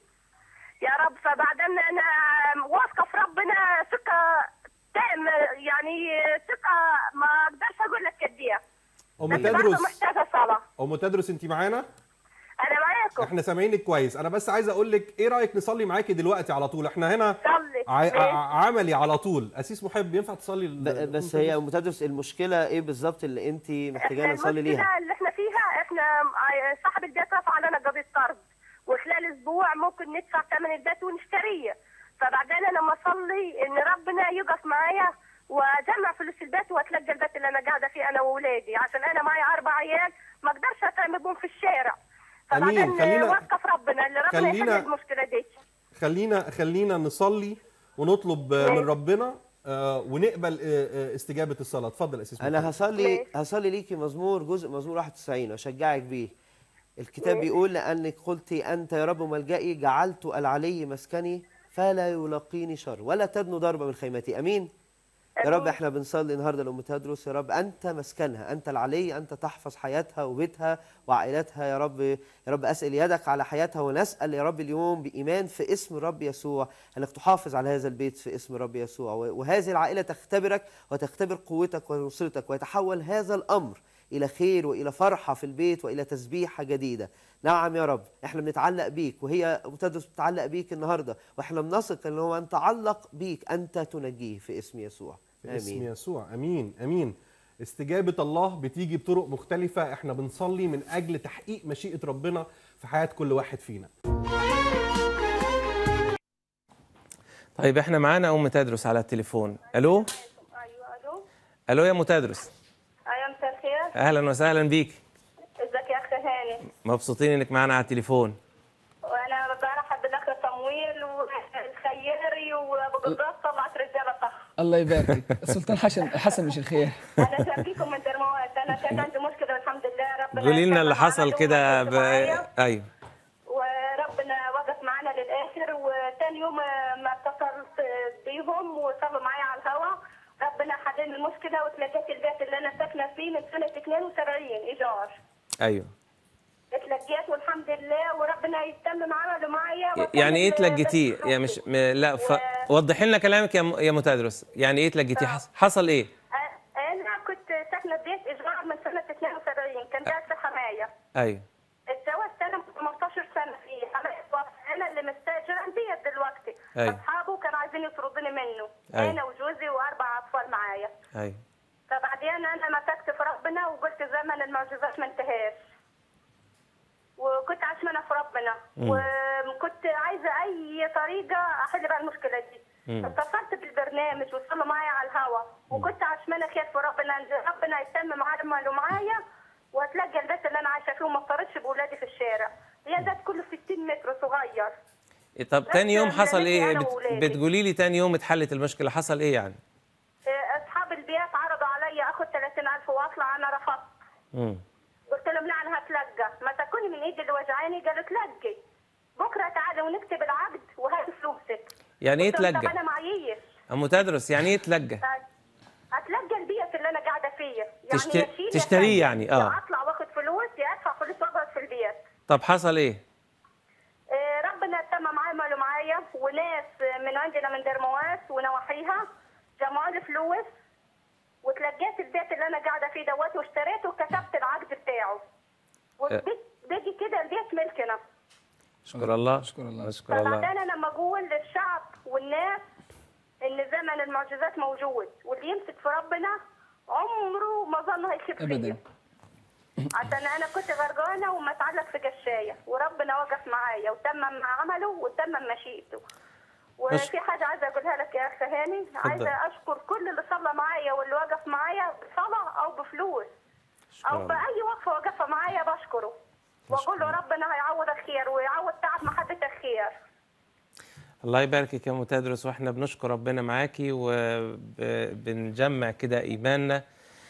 يا رب فبعدين أنا واثقة في ربنا ثقة تامة يعني ثقة ما أقدرش أقول لك قد إيه ام بس برضه تدرس محتاجة صلاة ام تدرس انت معانا أنا معاكم احنا سامعينك كويس انا بس عايز اقول لك ايه رايك نصلي معاكي دلوقتي على طول احنا هنا صلي ع... ماشي. ع... عملي على طول اسيس محب ينفع تصلي ال- ب- بس هي ام تدرس المشكله ايه بالظبط اللي انت محتاجانا نصلي ليها المشكلة اللي احنا فيها احنا ع- صاحب البيت رفع علينا قضية قرض وخلال اسبوع ممكن ندفع ثمن البيت ونشتريه فبعدين انا لما اصلي ان ربنا يقف معايا واجمع فلوس البيت واتلقى البيت اللي انا قاعده فيه انا واولادي عشان انا معي اربع عيال ما اقدرش اتعامل بهم في الشارع أمين. فبعدين خلينا- واثقه في ربنا اللي ربنا يحل خلينا- المشكله دي خلينا خلينا نصلي ونطلب آه، من ربنا آه، ونقبل آه، آه، استجابه الصلاه اتفضل يا اسيس محب. انا هصلي ماشي. هصلي ليكي مزمور جزء مزمور 91 واشجعك بيه الكتاب بيقول لانك قلت انت يا رب ملجئي جعلت العلي مسكني فلا يلاقيني شر ولا تدنو ضربه من خيمتي امين يا رب احنا بنصلي النهارده لام تدرس يا رب انت مسكنها انت العلي انت تحفظ حياتها وبيتها وعائلتها يا رب يا رب اسال يدك على حياتها ونسال يا رب اليوم بايمان في اسم الرب يسوع انك تحافظ على هذا البيت في اسم الرب يسوع وهذه العائله تختبرك وتختبر قوتك ونصرتك ويتحول هذا الامر الى خير والى فرحه في البيت والى تسبيحه جديده نعم يا رب احنا بنتعلق بيك وهي متدرس بتتعلق بيك النهارده واحنا بنثق ان هو ان تعلق بيك انت تنجيه في اسم يسوع باسم امين يسوع امين امين استجابه الله بتيجي بطرق مختلفه احنا بنصلي من اجل تحقيق مشيئه ربنا في حياه كل واحد فينا طيب احنا معانا ام تدرس على التليفون الو ايوه الو الو يا ام تدرس ايوه مساء الخير اهلا وسهلا بيك ازيك يا اخت هاني مبسوطين انك معانا على التليفون وانا برحب بالاخ صمويل والخيري وبقدرات طلعت رجاله صح الله يبارك السلطان حسن حسن مش الخير انا شاركيكم من درموات انا كان عندي مشكله والحمد لله ربنا قولي لنا اللي كان حصل معانا كده ووقف ب... معايا، ايوه وربنا وقف معانا للاخر وثاني يوم ما اتصلت بيهم وصلوا معايا على الهواء ربنا حل لي المشكله وتلقيت البيت اللي انا ساكنه فيه من سنه 72 ايجار ايوه اتلقيت والحمد لله وربنا يتمم عمله معايا يعني ايه وأكمل تلقيتيه بس يعني مش م... لا ف... وضحي لنا كلامك يا م... يا متدرس يعني ايه تلقيتيه حص... حصل ايه أ- انا كنت ساكنه في بيت ايجار من سنه 72 كان بيت في حمايه ايوه اتجوزت انا من 18 سنه فيه حمايه توفى. انا اللي مستاجره البيت دلوقتي أيوة. اصحابه كانوا عايزين يطردوني منه أيوة. انا وجوزي واربع اطفال معايا ايوه فبعدين انا مسكت في ربنا وقلت زمن المعجزات ما انتهاش وكنت عشمانه في ربنا وكنت عايزه اي طريقه احل بقى المشكله دي اتصلت بالبرنامج وصلوا معايا على الهوا وكنت عشمانه خير في ربنا إن ربنا يتمم عمله معايا واتلقى البيت اللي انا عايشه فيه وما اضطرتش باولادي في الشارع هي ذات كله 60 متر صغير طب تاني يوم حصل بنتي ايه أنا بت... وولادي. بتقولي لي تاني يوم اتحلت المشكله حصل ايه يعني إيه، اصحاب البيت عرضوا عليا اخد 30000 واطلع انا رفضت مم. قلت لهم لا انا هتلقى ما تكوني من ايدي اللي وجعاني قالوا تلقي بكره تعالي ونكتب العقد وهي فلوسك يعني ايه قلت لهم طب تلقى انا معيش ام تدرس يعني ايه تلقى اتلقى البيت اللي انا قاعده فيه يعني تشت- يا شيل يا تشتريه خلي. يعني، آه. يا اطلع واخد فلوس يا ادفع فلوس واقعد في البيت طب حصل ايه إيه، ربنا تمم عمله معايا وناس من عندنا من درمواس ونواحيها جمعوا لي فلوس وتلقيت البيت اللي انا قاعده فيه دوت واشتريته وكتبت العقد بتاعه والبيت بيجي كده البيت ملكنا اشكر الله أشكر الله. اشكر الله فبعدين انا لما اقول للشعب والناس ان زمن المعجزات موجود واللي يمسك في ربنا عمره ما ظن هيخيب فيا ابدا عشان انا كنت غرقانه وما اتعلق في قشايه وربنا وقف معايا وتمم عمله وتمم مشيئته مش- وفي حاجه عايزه اقولها لك يا اخ هاني عايزه اشكر كل اللي صلى معايا واللي وقف معايا بصلاه او بفلوس اشكر او الله باي وقفه وقفها معايا بشكره واقول له ربنا هيعوضك خير ويعوض تعب محبتك خير الله يباركك يا ام تدرس واحنا بنشكر ربنا معاكي وبنجمع كده ايماننا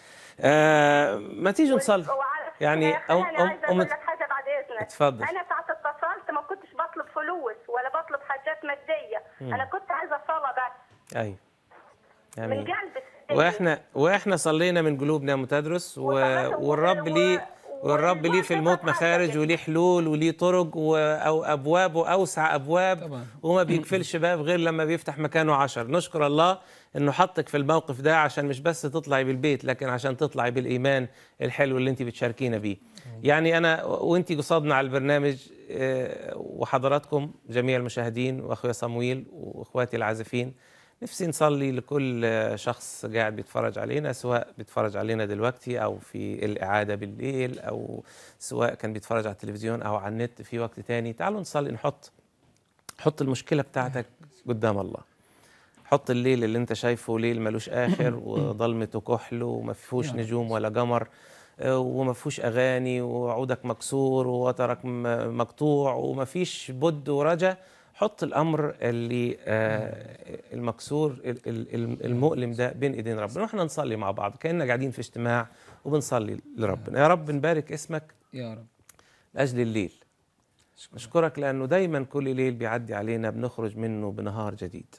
آه ما تيجي نصلي وعلى فكرة يعني يا أخي أو- أنا أو- عايزه أو اقول مت- لك حاجه بعد اذنك اتفضل. انا ساعه اتصلت ما كنتش بطلب فلوس ولا بطلب حاجات ماديه انا كنت عايزه صلاه بس ايوه من امين قلبي واحنا واحنا صلينا من قلوبنا يا ام تدرس و... وصليت والرب و- ليه والرب ليه في الموت والوقت مخارج حاجة. وليه حلول وليه طرق و... او ابوابه اوسع ابواب طبعا. وما بيقفلش باب غير لما بيفتح مكانه عشر نشكر الله انه حطك في الموقف ده عشان مش بس تطلعي بالبيت لكن عشان تطلعي بالايمان الحلو اللي انت بتشاركينا بيه يعني انا وانت قصادنا على البرنامج آه، وحضراتكم جميع المشاهدين واخويا صمويل واخواتي العازفين نفسي نصلي لكل شخص قاعد بيتفرج علينا سواء بيتفرج علينا دلوقتي او في الاعاده بالليل او سواء كان بيتفرج على التلفزيون او على النت في وقت تاني تعالوا نصلي نحط حط المشكله بتاعتك قدام الله حط الليل اللي انت شايفه ليل ملوش اخر وضلمته كحل وما فيهوش يا رب. نجوم ولا قمر آه، وما فيهوش اغاني وعودك مكسور ووترك م- مقطوع وما فيش بد ورجا حط الامر اللي آه، المكسور ال- ال- ال- المؤلم ده بين ايدين ربنا واحنا نصلي مع بعض كاننا قاعدين في اجتماع وبنصلي لربنا يا رب نبارك اسمك يا رب لاجل الليل نشكرك لانه دايما كل ليل بيعدي علينا بنخرج منه بنهار جديد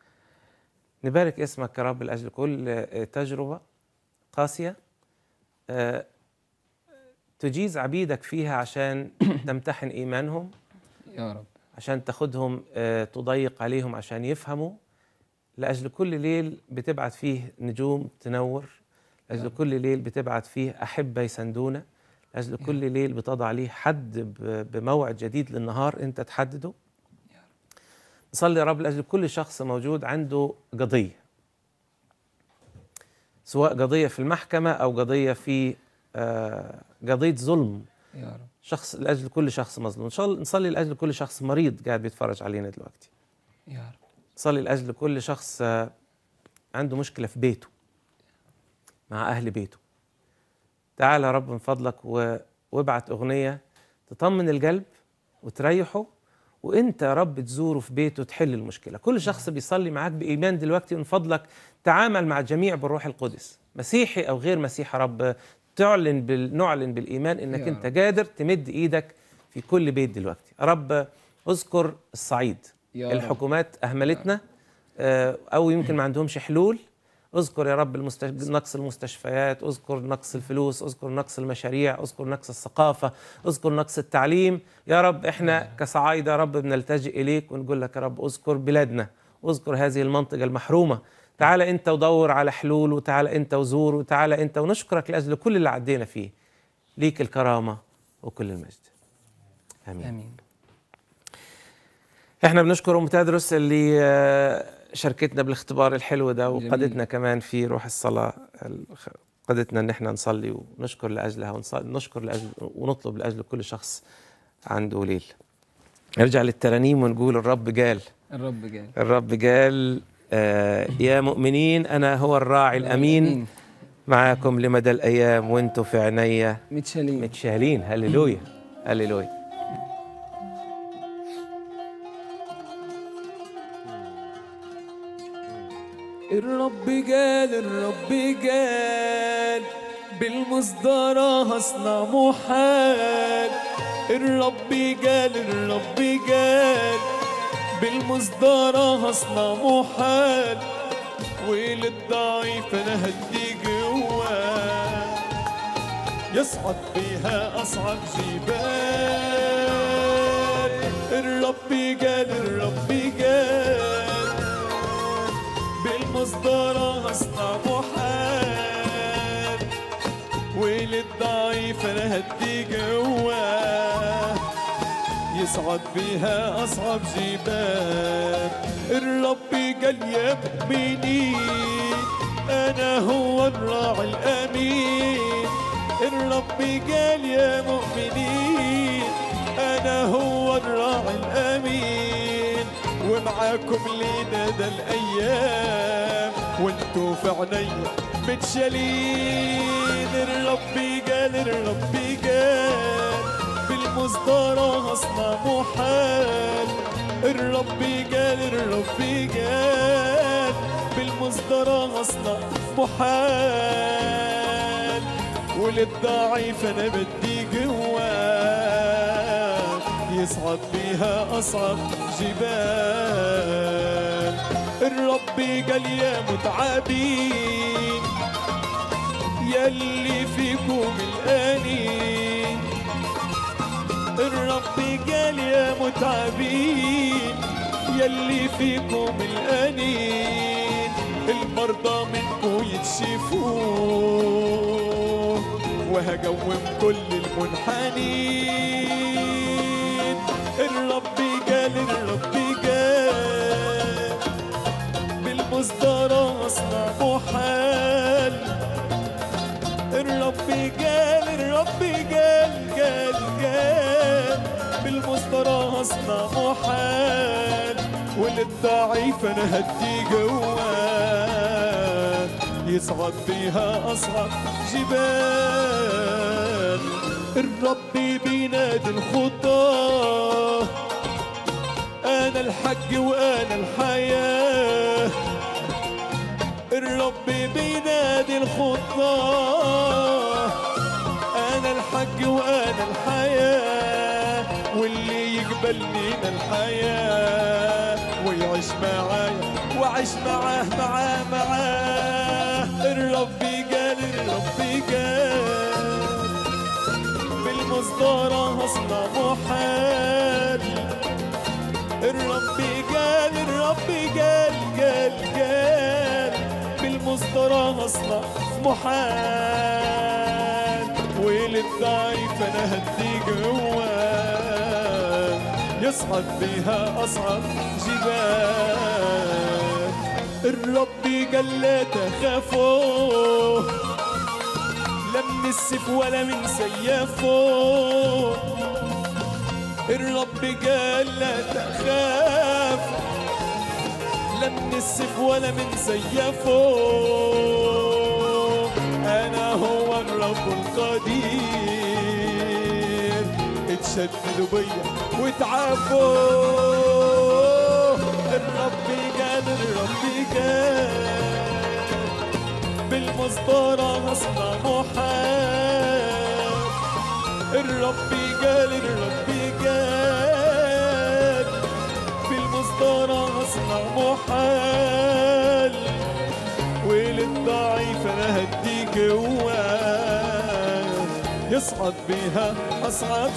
نبارك اسمك يا رب لاجل كل آه، تجربه قاسيه آه، تجيز عبيدك فيها عشان تمتحن ايمانهم يا رب عشان تاخدهم آه، تضيق عليهم عشان يفهموا لأجل كل ليل بتبعت فيه نجوم تنور لأجل كل ليل بتبعت فيه أحبة يسندونا لأجل كل ليل بتضع ليه حد ب- بموعد جديد للنهار أنت تحدده نصلي يا رب لأجل كل شخص موجود عنده قضية سواء قضية في المحكمة أو قضية في آه، قضية ظلم يا رب شخص لاجل كل شخص مظلوم ان شاء الله نصلي لاجل كل شخص مريض قاعد بيتفرج علينا دلوقتي يا رب نصلي لاجل كل شخص آه، عنده مشكله في بيته مع اهل بيته تعال يا رب من فضلك و- وابعت اغنيه تطمن القلب وتريحه وانت يا رب تزوره في بيته تحل المشكله كل شخص بيصلي معاك بايمان دلوقتي من فضلك تعامل مع الجميع بالروح القدس مسيحي او غير مسيحي يا رب تعلن بال... نعلن بالايمان انك يا انت رب. قادر تمد ايدك في كل بيت دلوقتي يا رب اذكر الصعيد يا رب. الحكومات اهملتنا آه، او يمكن ما عندهمش حلول اذكر يا رب المستش... نقص المستشفيات اذكر نقص الفلوس اذكر نقص المشاريع اذكر نقص الثقافه اذكر نقص التعليم يا رب احنا كصعايده يا رب بنلتجئ اليك ونقول لك يا رب اذكر بلادنا واذكر هذه المنطقه المحرومه تعال انت ودور على حلول وتعال انت وزور وتعال انت ونشكرك لاجل كل اللي عدينا فيه ليك الكرامه وكل المجد امين امين احنا بنشكر ام تدرس اللي آه، شاركتنا بالاختبار الحلو ده جميل. وقادتنا كمان في روح الصلاه الخ- قادتنا ان احنا نصلي ونشكر لاجلها ونصلي نشكر لاجل ونطلب لاجل كل شخص عنده ليل نرجع للترانيم ونقول الرب قال الرب قال الرب قال آه يا مؤمنين أنا هو الراعي الأمين معاكم لمدى الأيام وانتوا في عينيا متشالين متشالين هللويا هللويا الرب قال الرب قال بالمصدرة هصنع محال الرب قال الرب قال بالمصدرة هصنع محال وللضعيف انا هدي جواه يصعد بيها اصعب جبال الرب قال الرب قال بالمصدرة هصنع محال وللضعيف انا هدي جواه يصعد بيها اصعب جبال الرب قال يا مؤمنين انا هو الراعي الامين الرب قال يا مؤمنين انا هو الراعي الامين ومعاكم لينا ده الايام وانتوا في عينيا متشالين الرب قال الرب قال بالمصدرة هصنع محال الرب قال الرب قال بالمصدرة هصنع محال وللضعيف انا بدي جواه يصعد بيها اصعب جبال الرب قال يا متعبين يلي فيكم الانين الرب قال يا متعبين يلي فيكم الانين المرضى منكم يتشفوا وهقوم كل المنحنين الرب قال الرب قال بالمصدرة اصنع محال الرب قال الرب قال قال قال بالمصدرة اصنع محال وللضعيف انا هدي جواه يصعد بيها اصعب جبال الرب بينادي الخطاه انا الحق وانا الحياه الرب بينادي الخطاه انا الحق وانا الحياه واللي يقبلني من الحياه ويعيش معايا وعيش معاه معاه معاه الرب قال الرب قال بالمصدرة هصنع محال الرب قال الرب قال قال قال بالمصدرة هصنع محال وللضعيف انا هدي جواه يصعد بها اصعب جبال الرب قال لا تخافوا لا من السيف ولا من سيافه الرب قال لا تخاف لا من السيف ولا من سيافه انا هو الرب القدير اتشددوا بيا وتعافوا الرب قال الرب قال بالمصدرة هصنع محال الرب قال الرب قال بالمصدرة هصنع محال وللضعيف انا هدي جواه يصعد بها اصعب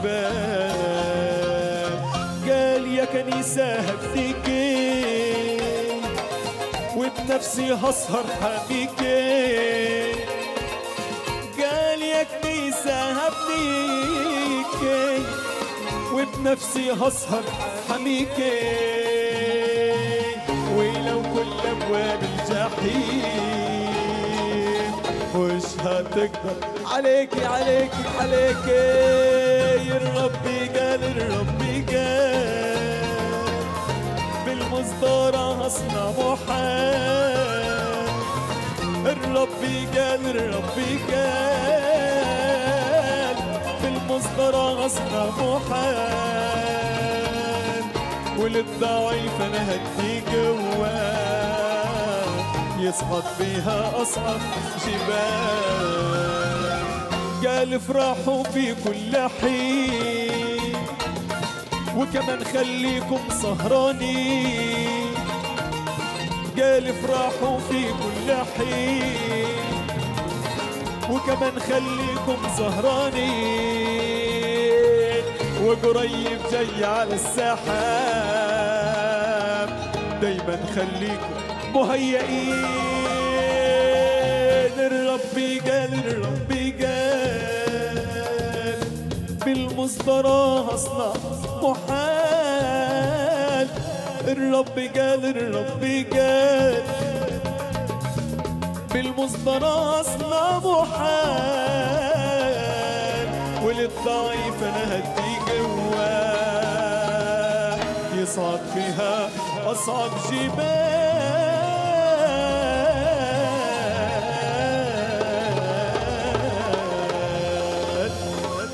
جبال قال يا كنيسة هفديكي وبنفسي هسهر حبيكي قال يا كنيسة هبنيكي وبنفسي هسهر حميكي ولو كل ابواب الجحيم مش هتقدر عليكي عليكي عليكي الرب قال الرب قال أصنع محال الرب قال الرب قال في المصدر أصنع محال وللضعيف أنا هدي جواه يصعد بيها أصعب جبال قال افرحوا في كل حين وكمان خليكم سهرانين قال افرحوا في كل حين وكمان خليكم سهرانين وقريب جاي على السحاب دايما خليكم مهيئين الرب قال الرب قال بالمصدرة أصنع محال الرب قال الرب قال بالمصدرة أصنع محال وللضعيف أنا هدي جواه يصعد فيها أصعب جبال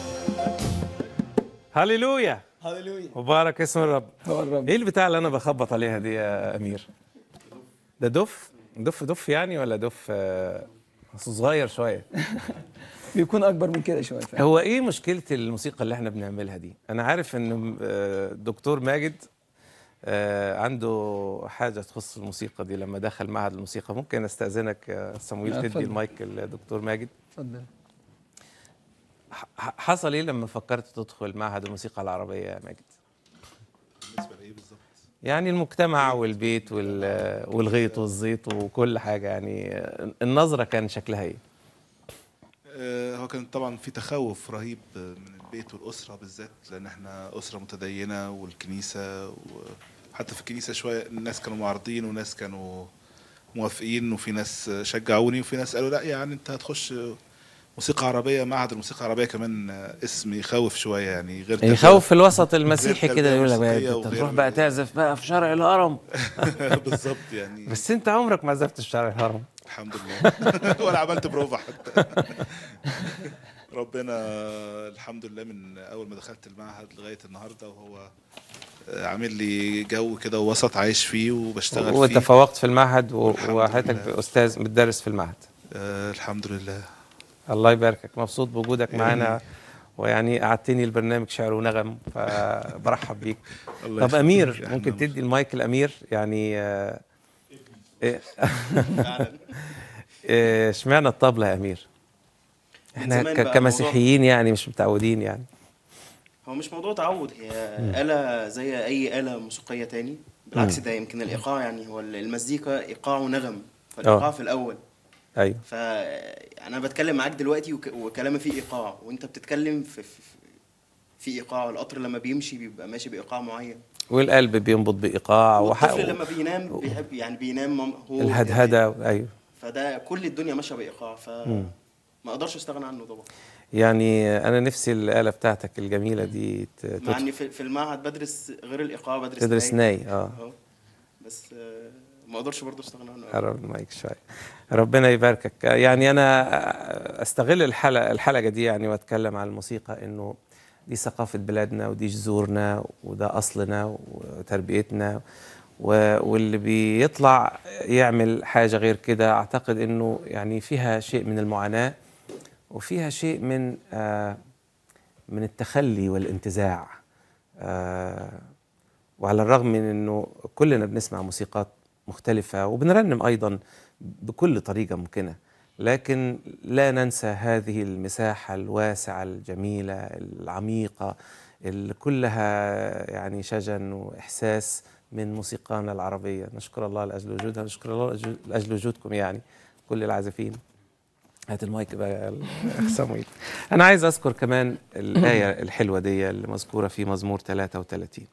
هللويا هللويا مبارك اسم الرب هو الرب ايه البتاع اللي انا بخبط عليها دي يا امير ده دف دف دف يعني ولا دف آه، أصله صغير شويه بيكون اكبر من كده شويه فعلا. هو ايه مشكله الموسيقى اللي احنا بنعملها دي انا عارف ان آه، الدكتور ماجد آه، عنده حاجه تخص الموسيقى دي لما دخل معهد الموسيقى ممكن استاذنك يا صمويل لا، تدي اتفضل. المايك للدكتور ماجد اتفضل ح- ح- حصل ايه لما فكرت تدخل معهد الموسيقى العربيه يا ماجد بالنسبه لايه بالظبط؟ يعني المجتمع والبيت وال- والغيط والزيط وكل حاجه يعني النظره كان شكلها ايه آه، هو كان طبعا في تخوف رهيب من البيت والاسره بالذات لان احنا اسره متدينه والكنيسه وحتى في الكنيسه شويه الناس كانوا معارضين وناس كانوا موافقين وفي ناس شجعوني وفي ناس قالوا لا يعني انت هتخش موسيقى عربيه معهد الموسيقى العربيه كمان اسم يخوف شويه يعني غير يخوف في الوسط المسيحي غير كده تربية يقول لك بقى موسيقية انت وغير- تروح بقى تعزف بقى في شرع الهرم بالظبط يعني بس انت عمرك ما عزفت في شرع الهرم الحمد لله ولا عملت بروفا حتى ربنا الحمد لله من اول ما دخلت المعهد لغايه النهارده وهو عامل لي جو كده وسط عايش فيه وبشتغل فيه وتفوقت في المعهد و- والحمد وحضرتك لله. استاذ بتدرس في المعهد آه الحمد لله الله يباركك مبسوط بوجودك معانا ويعني قعدتني البرنامج شعر ونغم فبرحب بيك الله طب يخليك. امير إحنا ممكن تدي المايك الامير يعني آه، إيه؟ إيه، اشمعنى الطبلة يا امير احنا زمان ك- بقى كمسيحيين يعني مش متعودين يعني هو مش موضوع تعود هي آلة زي أي آلة موسيقية تاني بالعكس مم. ده يمكن الإيقاع يعني هو المزيكا إيقاع ونغم فالإيقاع آه. في الأول ايوه فأنا بتكلم معاك دلوقتي وك... وكلامي فيه إيقاع وأنت بتتكلم في في, في إيقاع القطر لما بيمشي بيبقى ماشي بإيقاع معين والقلب بينبض بايقاع وح- والطفل لما بينام بيحب يعني بينام مم- هو الهدهده ايوه فده كل الدنيا ماشية بإيقاع مم. فما أقدرش أستغنى عنه طبعا يعني انا نفسي الاله بتاعتك الجميله دي ت- مع تدخل إني في, في المعهد بدرس غير الإيقاع بدرس تدرس ناي اه أهو. بس آه، ما أقدرش برضه أستغنى عنه قرب المايك شويه ربنا يباركك يعني انا استغل الحلقه الحلقه دي يعني واتكلم عن الموسيقى انه دي ثقافه بلادنا ودي جذورنا وده اصلنا وتربيتنا و- واللي بيطلع يعمل حاجه غير كده اعتقد انه يعني فيها شيء من المعاناه وفيها شيء من آه من التخلي والانتزاع آه وعلى الرغم من انه كلنا بنسمع موسيقات مختلفة وبنرنم ايضا بكل طريقة ممكنة لكن لا ننسى هذه المساحة الواسعة الجميلة العميقة اللي كلها يعني شجن واحساس من موسيقانا العربية نشكر الله لاجل وجودها نشكر الله لأجل- لاجل وجودكم يعني كل العازفين هات المايك بقى يا اخ سمويل انا عايز اذكر كمان الايه الحلوه دي اللي مذكوره في مزمور 33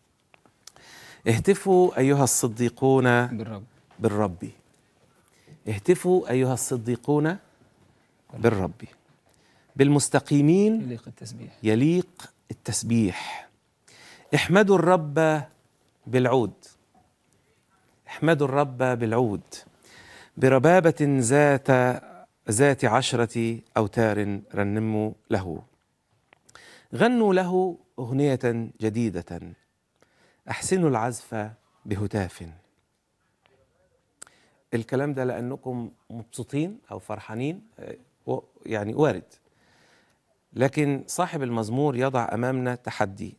اهتفوا ايها الصديقون بالرب بالرب اهتفوا ايها الصديقون بالرب بالمستقيمين يليق التسبيح يليق التسبيح احمدوا الرب بالعود احمدوا الرب بالعود بربابة ذات ذات عشرة أوتار رنموا له غنوا له أغنية جديدة أحسنوا العزف بهتاف الكلام ده لأنكم مبسوطين أو فرحانين آه، و- يعني وارد لكن صاحب المزمور يضع أمامنا تحدي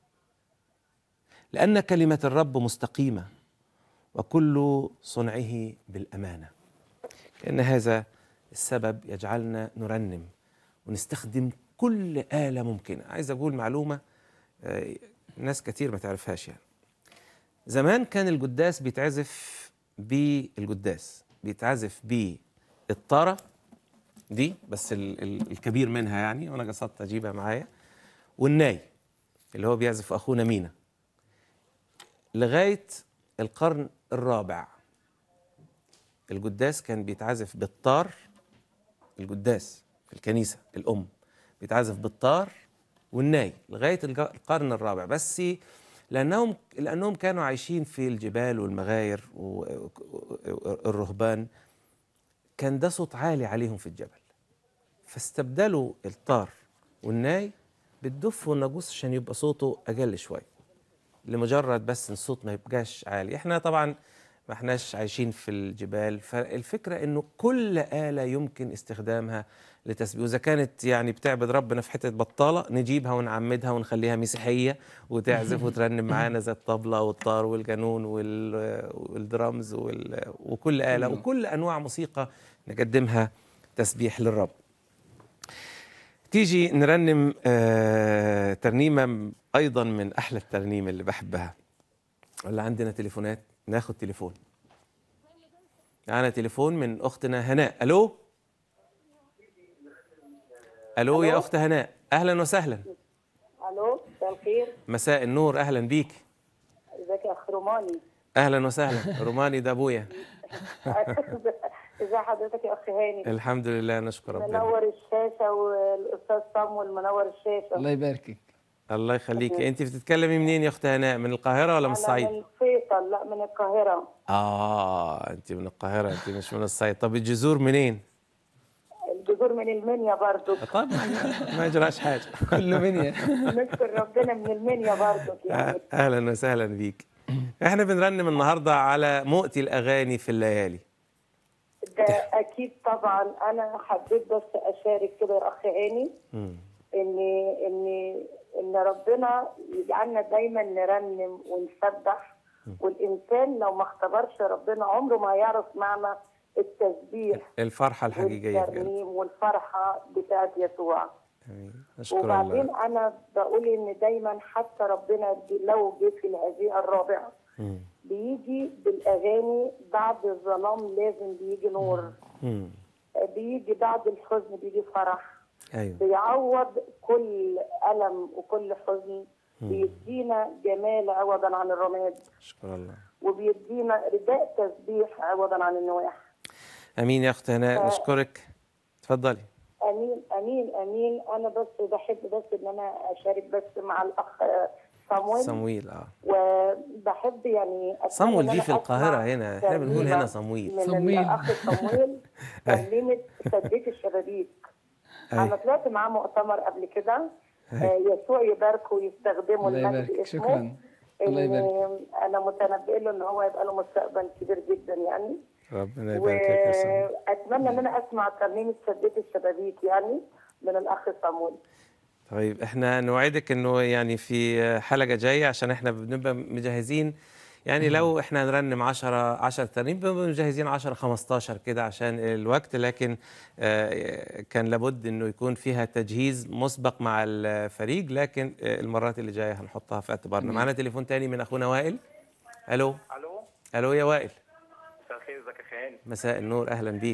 لأن كلمة الرب مستقيمة وكل صنعه بالأمانة كأن هذا السبب يجعلنا نرنم ونستخدم كل آلة ممكنة عايز أقول معلومة آه، ناس كتير ما تعرفهاش يعني زمان كان الجداس بيتعزف بالجداس بيتعزف بالطارة دي بس ال- ال- الكبير منها يعني وانا قصدت اجيبها معايا والناي اللي هو بيعزف اخونا مينا لغايه القرن الرابع الجداس كان بيتعزف بالطار الجداس في الكنيسه الام بيتعزف بالطار والناي لغايه الج- القرن الرابع بس لانهم لانهم كانوا عايشين في الجبال والمغاير والرهبان كان ده صوت عالي عليهم في الجبل فاستبدلوا الطار والناي بالدف والناقوس عشان يبقى صوته اقل شويه لمجرد بس ان الصوت ما يبقاش عالي احنا طبعا ما احناش عايشين في الجبال فالفكره انه كل آلة يمكن استخدامها لتسبيح واذا كانت يعني بتعبد ربنا في حته بطاله نجيبها ونعمدها ونخليها مسيحيه وتعزف وترنم معانا زي الطبله والطار والجانون وال- والدرامز وال- وكل آلة كله. وكل انواع موسيقى نقدمها تسبيح للرب تيجي نرنم آه ترنيمة أيضا من أحلى الترنيم اللي بحبها ولا عندنا تليفونات ناخد تليفون معانا تليفون من أختنا هناء ألو ألو يا أخت هناء أهلا وسهلا الو مساء الخير مساء النور أهلا بيك ازيك يا اخ روماني أهلا وسهلا روماني ده أبويا ازي حضرتك يا اخ هاني الحمد لله نشكر ربنا منور الشاشه والاستاذ صامويل منور الشاشه الله يباركك الله يخليك أنت بتتكلمي منين يا أخت هناء من القاهرة ولا من انا الصعيد من فيصل لا من القاهره آه أنت من القاهرة أنت مش من الصعيد طب الجذور منين؟ الجذور من المنيا برضو طب ما يجراش حاجة كله منيا نشكر ربنا من المنيا برضو يعني اهلا وسهلا بيك احنا بنرنم النهارده على مؤتي الاغاني في الليالي ده اكيد طبعا انا حبيت بس اشارك كده يا اخ هاني مم. ان ان ان ربنا يجعلنا دايما نرنم ونسبح والانسان لو ما اختبرش ربنا عمره ما هيعرف معنى التسبيح الفرحه الحقيقيه بجد والترنيم والفرحه بتاعت يسوع امين نشكر وبعدين الله انا بقول ان دايما حتى ربنا بي- لو جه في الهزيئه الرابعه مم. بيجي بالاغاني بعد الظلام لازم بيجي نور مم. بيجي بعد الحزن بيجي فرح ايوه بيعوض كل ألم وكل حزن مم. بيدينا جمال عوضا عن الرماد شكرا الله وبيدينا رداء تسبيح عوضا عن النواح امين يا اخت هناء ف- نشكرك اتفضلي امين امين امين انا بس بحب بس ان انا اشارك بس مع الاخ صامويل صمويل اه وبحب يعني أتمنى صمويل إن دي أنا في القاهره أسمع هنا احنا بنقول ترنيمة هنا صمويل من صمويل. الاخ صمويل ترنيمه سديت الشبابيك أي. انا طلعت معاه مؤتمر قبل كده أي. آه، يسوع يباركه ويستخدمه الله لمجد يبارك اسمه شكرا الله إن يبارك انا متنبئ له ان هو يبقى له مستقبل كبير جدا يعني ربنا يبارك لك يا صمويل واتمنى ان انا اسمع ترنيمه سديت الشبابيك يعني من الاخ صامويل طيب احنا نوعدك انه يعني في حلقه جايه عشان احنا بنبقى مجهزين يعني لو احنا نرنم 10 10 ترنيم بنبقى مجهزين 10 15 كده عشان الوقت لكن آه، كان لابد انه يكون فيها تجهيز مسبق مع الفريق لكن آه، المرات اللي جايه هنحطها في اعتبارنا معانا تليفون تاني من اخونا وائل الو الو الو يا وائل مساء الخير ازيك يا خيان مساء النور اهلا بيك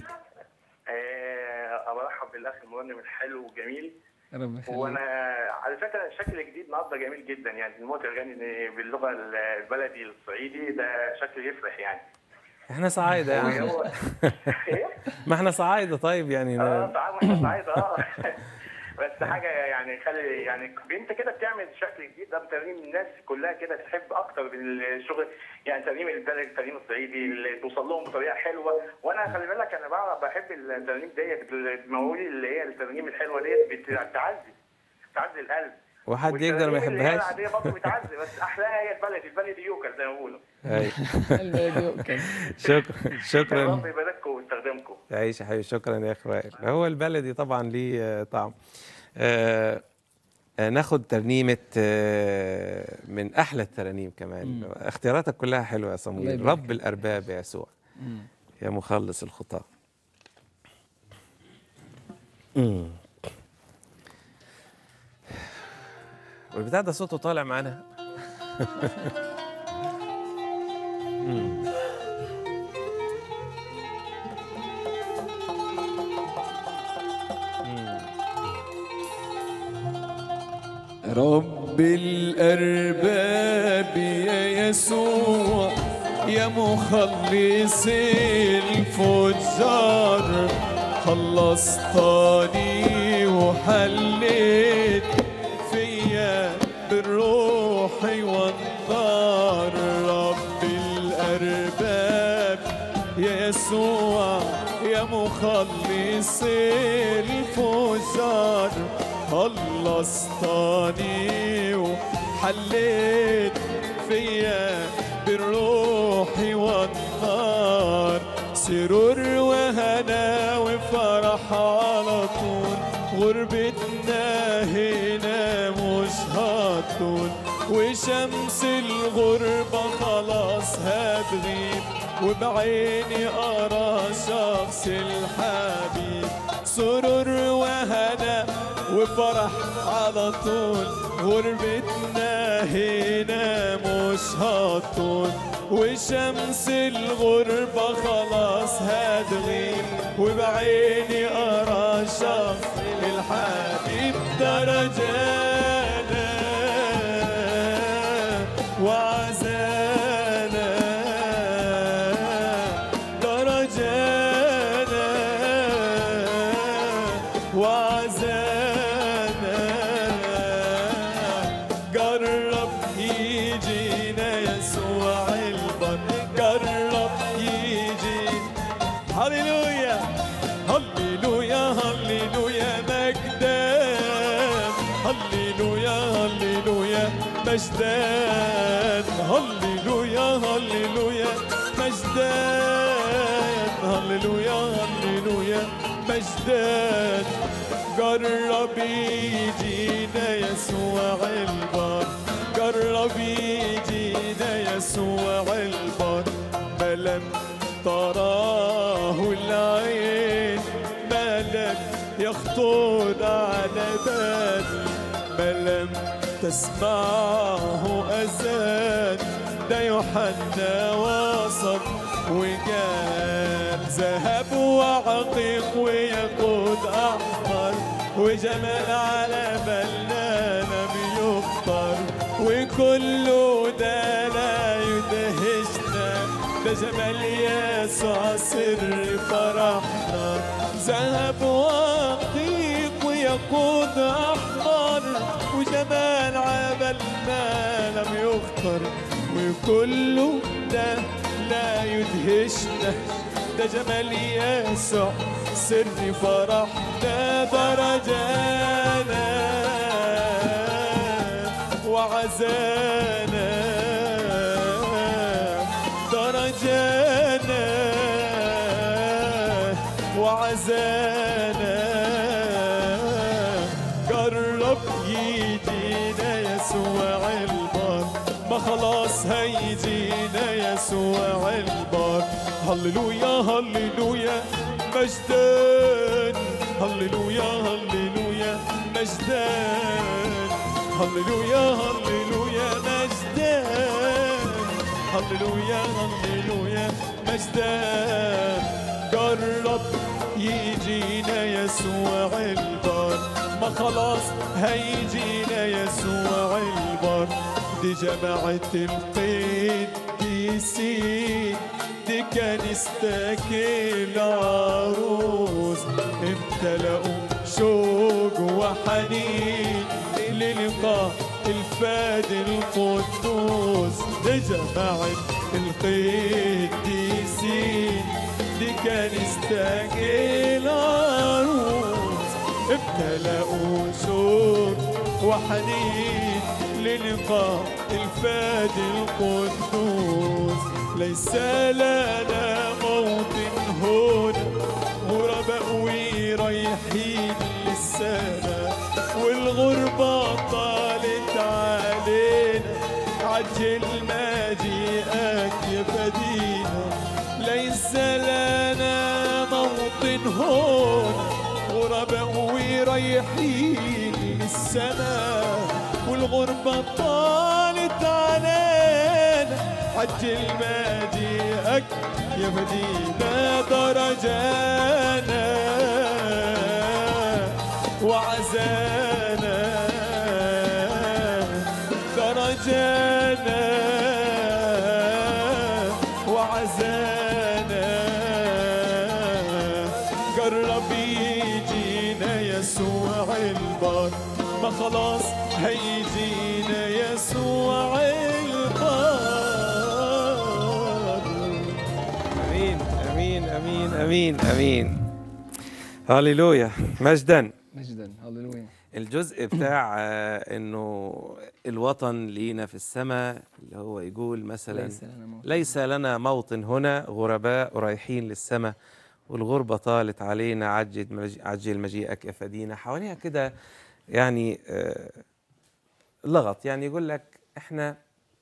آه برحب بالاخ المرنم الحلو والجميل رب يخليك وانا على فكره الشكل الجديد النهارده جميل جدا يعني الموت الغني باللغه البلدي الصعيدي ده شكل يفرح يعني احنا صعايده يا عم هو- ما احنا صعايده طيب يعني اه تعال احنا سعيد اه بس حاجه يعني خلي يعني انت كده بتعمل شكل جديد ده بترنيم الناس كلها كده تحب اكتر من الشغل يعني ترنيم البلد الترنيم الصعيدي اللي توصل لهم بطريقه حلوه وانا خلي بالك انا بعرف بحب الترنيم ديت المواويل اللي هي الترنيم الحلوه ديت بتعزي بتعزي القلب وحد يقدر ما والترانيم اللي هي يحبهاش العاديه برضه بتعزي بس احلاها هي البلدي البلدي يوكل زي ما بيقولوا أي. البلدي شكرا شكرا رب يبارككم ويستخدمكم تعيش يا حبيبي شكرا يا اخ وائل هو البلدي طبعا ليه آه، طعم آه، آه، ناخد ترنيمة آه، من أحلى الترانيم كمان مم. اختياراتك كلها حلوة يا الله صمويل يبارك. رب الأرباب يا يسوع يا مخلص الخطاة مم. والبتاع ده صوته طالع معانا مم. رب الأرباب يا يسوع يا مخلص الفجار خلصتني وحليت فيا بالروح والنار رب الأرباب يا يسوع يا مخلص الفجار خلصتني وحليت فيا بالروح والنار سرور وهنا وفرح على طول غربتنا هنا مش هتطول وشمس الغربة خلاص هتغيب وبعيني أرى شخص الحبيب سرور وهنا وفرح على طول غربتنا هنا مش هتطول وشمس الغربة خلاص هتغيب وبعيني أرى شخص الحبيب درجانا وعزانا درجانا وعزانا قرب يجينا يسوع البر قرب يجي هللويا هللويا هللويا مجدان هللويا هللويا مجدان هللويا هللويا مجدان هللويا هللويا مجدان قرب يجينا يسوع البر قرب يجينا يسوع البر ما لم تراه العين ملك يخطر على بال ما لم تسمعه أذان ده يوحنا وصل وقال ذهب وعقيق ويقود أحمر وجمال على بلنا لم يخطر وكله ده لا يدهشنا ده جمال يسوع سر فرحنا ذهب وعقيق ويقود أحمر وجمال عبلنا لم يخطر وكله ده لا يدهشنا ده جمال يسوع سر فرحنا درجانا وعزانا درجانا وعزانا قرب يجينا يسوع البار ما خلاص هيجينا يسوع البار هللويا هللويا مجدان هللويا هللويا مجدان هللويا هللويا مجدان هللويا هللويا مجدان قرب يجينا يسوع البار ما خلاص هيجينا يسوع البار دي جماعة القديسين دي كنيستك العروس امتلأوا شوق وحنين للقاء الفادي القدوس ده جماعة القديسين دي كنيستك العروس امتلأوا شوق وحنين للقاء الفادي القدوس ليس لنا موطن هنا غرباء ورايحين للسماء والغربة طالت علينا عجل مجيئك يا فدينا ليس لنا موطن هنا غرباء ورايحين للسماء والغربة طالت علينا عجل مجيئك يا مدينة درجانا وعزانا درجانا وعزانا قرب يجينا يسوع البار ما خلاص هيجينا يسوع البار امين امين امين امين امين هللويا مجدا مجدا هللويا الجزء بتاع آه، انه الوطن لينا في السماء اللي هو يقول مثلا ليس لنا موطن. ليس لنا موطن هنا غرباء رايحين للسماء والغربة طالت علينا عجل مجي عجل مجيئك يا فدينا حواليها كده يعني آه، لغط يعني يقول لك احنا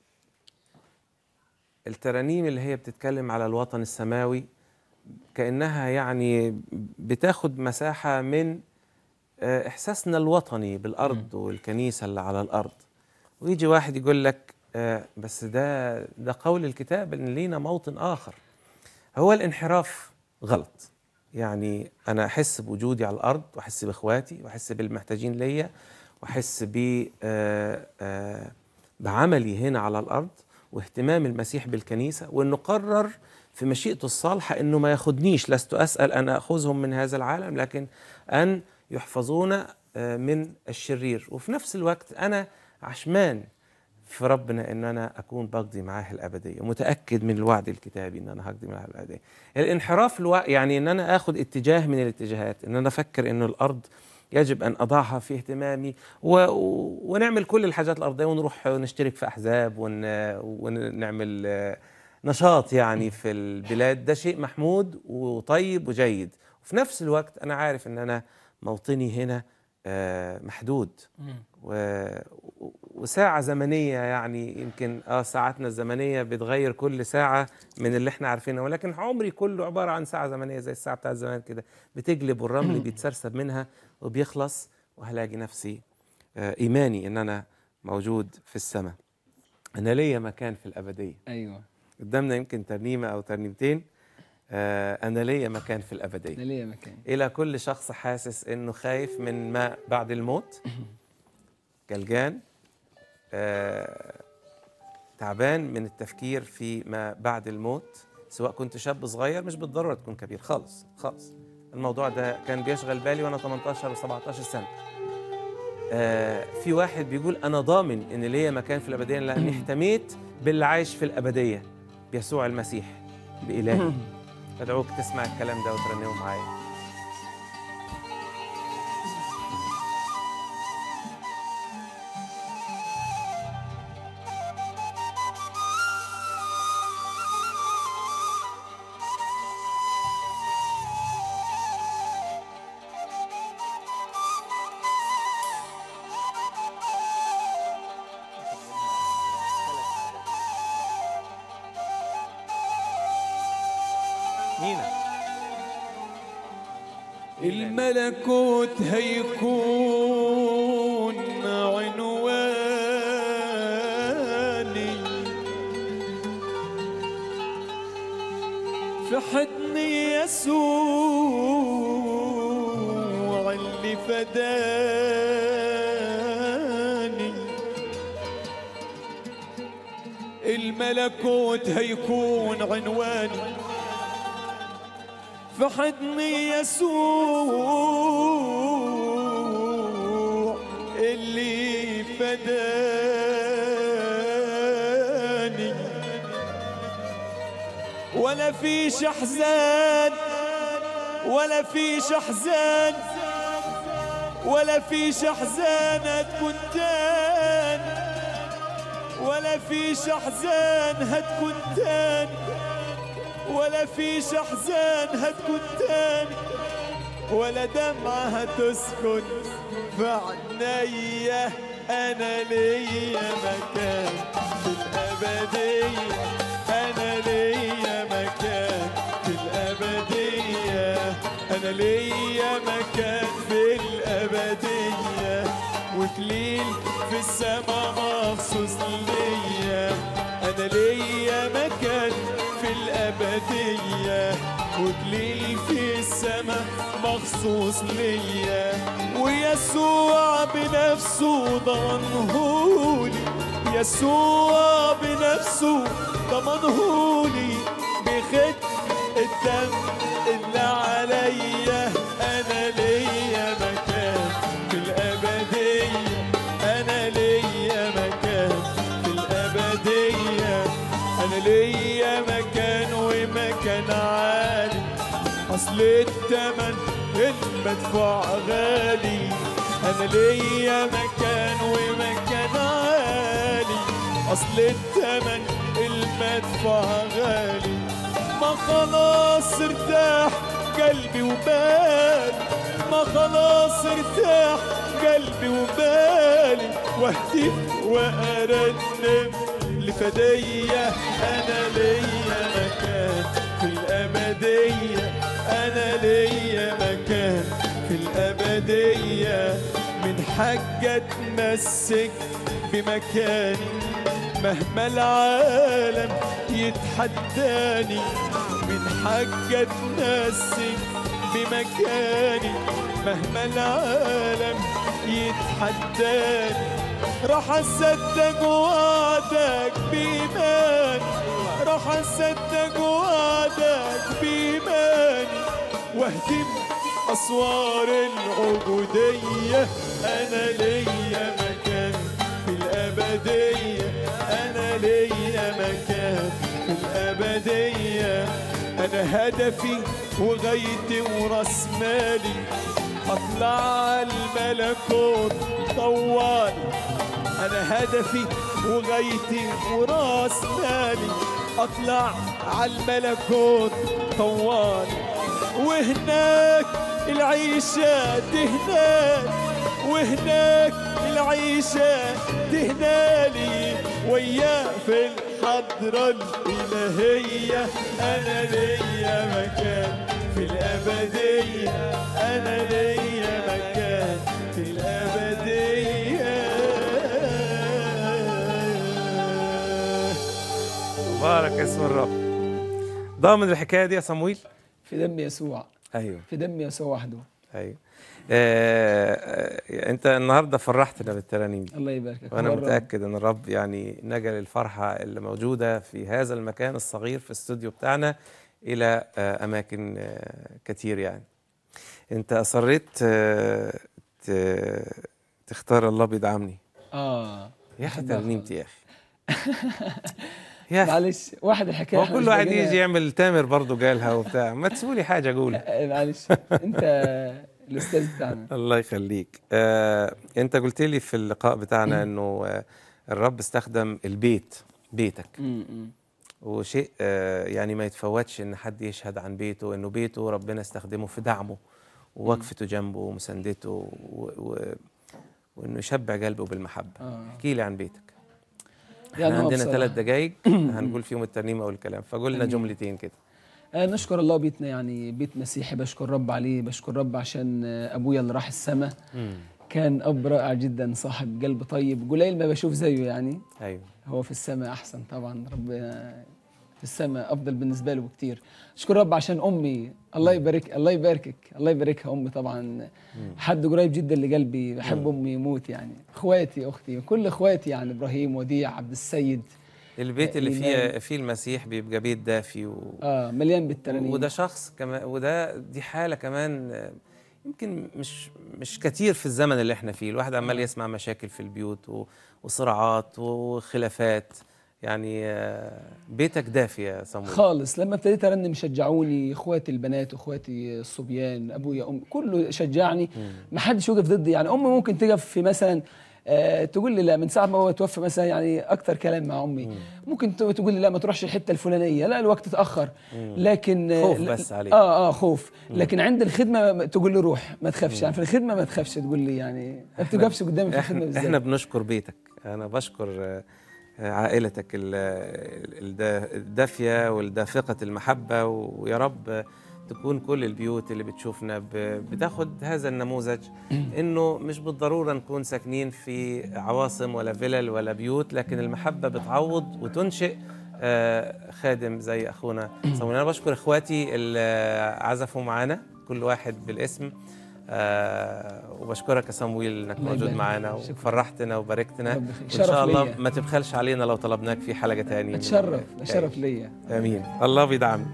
الترانيم اللي هي بتتكلم على الوطن السماوي كأنها يعني بتاخد مساحة من آه، إحساسنا الوطني بالأرض والكنيسة اللي على الأرض ويجي واحد يقول لك آه، بس ده ده قول الكتاب إن لينا موطن آخر هو الانحراف غلط يعني أنا أحس بوجودي على الأرض وأحس بإخواتي وأحس بالمحتاجين ليا وأحس ب آه، آه، بعملي هنا على الأرض واهتمام المسيح بالكنيسة وأنه قرر في مشيئته الصالحة أنه ما ياخدنيش لست أسأل أن أخذهم من هذا العالم لكن أن يحفظون آه، من الشرير وفي نفس الوقت أنا عشمان في ربنا ان انا اكون بقضي معاه الابديه متاكد من الوعد الكتابي ان انا هقضي معاه الابديه الانحراف الو... يعني ان انا اخد اتجاه من الاتجاهات ان انا افكر انه الارض يجب ان اضعها في اهتمامي و... و... ونعمل كل الحاجات الارضيه ونروح نشترك في احزاب ون... ونعمل آه، نشاط يعني في البلاد ده شيء محمود وطيب وجيد وفي نفس الوقت انا عارف ان انا موطني هنا آه، محدود و... وساعة زمنية يعني يمكن اه ساعاتنا الزمنية بتغير كل ساعة من اللي احنا عارفينه ولكن عمري كله عبارة عن ساعة زمنية زي الساعة بتاعت زمان كده بتقلب والرمل بيتسرسب منها وبيخلص وهلاقي نفسي آه إيماني إن أنا موجود في السماء أنا ليا مكان في الأبدية ايوه قدامنا يمكن ترنيمة أو ترنيمتين آه أنا ليا مكان في الأبدية ده ليا مكان إلى كل شخص حاسس إنه خايف من ما بعد الموت قلقان آه، تعبان من التفكير في ما بعد الموت سواء كنت شاب صغير مش بالضرورة تكون كبير خالص خالص الموضوع ده كان بيشغل بالي وأنا 18 و17 سنة آه، في واحد بيقول أنا ضامن إن ليا مكان في الأبدية لأني احتميت باللي عايش في الأبدية بيسوع المسيح بإلهي أدعوك تسمع الكلام ده وترنمه معايا مينا الملكوت هيكون عنواني في حضن يسوع اللي فداني الملكوت هيكون عنواني في حضن يسوع نداني ولا فيش احزان ولا فيش احزان ولا فيش احزان هتكون تاني ولا فيش احزان هتكون تاني ولا فيش احزان هتكون تاني ولا دمعة هتسكن في عينيا انا ليا مكان في الابدية انا ليا مكان في الابدية انا ليا مكان في الابدية وكليل في السما مخصوص ليا انا ليا مكان في الابديه وكليل في السما مخصوص ليا ويسوع بنفسه ضمنهولي يسوع بنفسه ضمنهولي بخد الدم اللي عليا انا ليا مكان في الابديه انا ليا مكان في الابديه انا ليا مكان ومكان عالي اصل التمن المدفوع غالي انا ليا مكان ومكان عالي اصل التمن المدفوع غالي ما خلاص ارتاح قلبي وبالي ما خلاص ارتاح قلبي وبالي واهتف وارنم لفدية انا ليا مكان في الابدية انا ليا مكان في الابدية من حاجة اتمسك بمكاني مهما العالم يتحداني من حاجة اتمسك بمكاني مهما العالم يتحداني راح اصدق وعدك بإيمان راح اصدق وعدك بإيماني واهدم أسوار العبودية أنا ليا مكان في الأبدية أنا ليا مكان في الأبدية أنا هدفي وغايتي وراس مالي أطلع الملكوت طوالي أنا هدفي وغايتي وراس مالي أطلع على الملكوت طوالي وهناك العيشة تهنالي وهناك العيشة تهنالي وياه في الحضرة الإلهية أنا ليا مكان في الأبدية أنا ليا مكان في الأبدية مبارك اسم الرب ضامن الحكايه دي يا صمويل في دم يسوع ايوه في دم يسوع وحده ايوه آه آه، انت النهارده فرحتنا بالترانيم دي الله يباركك وانا هو الرب. متاكد ان الرب يعني نجل الفرحه اللي موجوده في هذا المكان الصغير في الاستوديو بتاعنا الى آه اماكن آه كتير يعني انت اصريت آه ت- تختار الله بيدعمني اه يا اخي بحبها ترنيمتي يا اخي يا اخي معلش واحد الحكايه هو إحنا كل مش واحد لاقيينها. يجي يعمل تامر برضه قالها وبتاع ما تسولي حاجه اقولها آه، معلش انت الاستاذ بتاعنا الله يخليك آه، انت قلت لي في اللقاء بتاعنا انه آه، الرب استخدم البيت بيتك م- م. وشيء آه، يعني ما يتفوتش ان حد يشهد عن بيته انه بيته ربنا استخدمه في دعمه ووقفته جنبه ومساندته و... و... وانه يشبع قلبه بالمحبه آه. احكي لي عن بيتك يعني احنا هو عندنا بصراحة- ثلاث دقائق هنقول فيهم الترنيمه والكلام فقلنا أمين. جملتين كده آه نشكر الله بيتنا يعني بيت مسيحي بشكر رب عليه بشكر رب عشان آه، ابويا اللي راح السما كان اب رائع جدا صاحب قلب طيب قليل ما بشوف زيه يعني ايوه هو في السماء احسن طبعا ربنا في السماء افضل بالنسبه له بكتير اشكر رب عشان امي الله يبارك الله يباركك الله يباركها امي طبعا حد قريب جدا لقلبي بحب امي يموت يعني اخواتي اختي كل اخواتي يعني ابراهيم وديع عبد السيد البيت اللي إيمان. فيه فيه المسيح بيبقى بيت دافي و... اه مليان بالترانيم وده شخص كمان وده دي حاله كمان آه، يمكن مش مش كتير في الزمن اللي احنا فيه الواحد عمال يسمع مشاكل في البيوت و- وصراعات وخلافات يعني آه، بيتك دافي يا صمويل خالص لما ابتديت ارنم شجعوني اخواتي البنات واخواتي الصبيان ابويا ام كله شجعني ما حدش وقف ضدي يعني امي ممكن تقف في مثلا آه تقول لي لا من ساعه ما هو توفى مثلا يعني اكتر كلام مع امي ممكن ت- تقول لي لا ما تروحش الحته الفلانيه لا الوقت اتاخر خوف لكن آه، لا- بس عليك. اه اه خوف لكن عند الخدمه ما- تقول لي روح ما تخافش يعني في الخدمه ما تخافش تقول لي يعني ما بتوقفش قدامي في الخدمه احنا, بالذات احنا بنشكر بيتك انا بشكر آه، آه، عائلتك ال- الدا- الدافيه والدافقه المحبه ويا رب آه، تكون كل البيوت اللي بتشوفنا ب- بتاخد هذا النموذج انه مش بالضروره نكون ساكنين في عواصم ولا فلل ولا بيوت لكن المحبه بتعوض وتنشئ آه، خادم زي اخونا صمويل انا بشكر اخواتي اللي عزفوا معانا كل واحد بالاسم آه وبشكرك يا صمويل انك الله موجود يبارك. معانا شكراً. وفرحتنا وباركتنا رب وان يخليك. شاء شرف الله ليا. ما تبخلش علينا لو طلبناك في حلقه تانية اتشرف ده شرف ليا امين الله بيدعمنا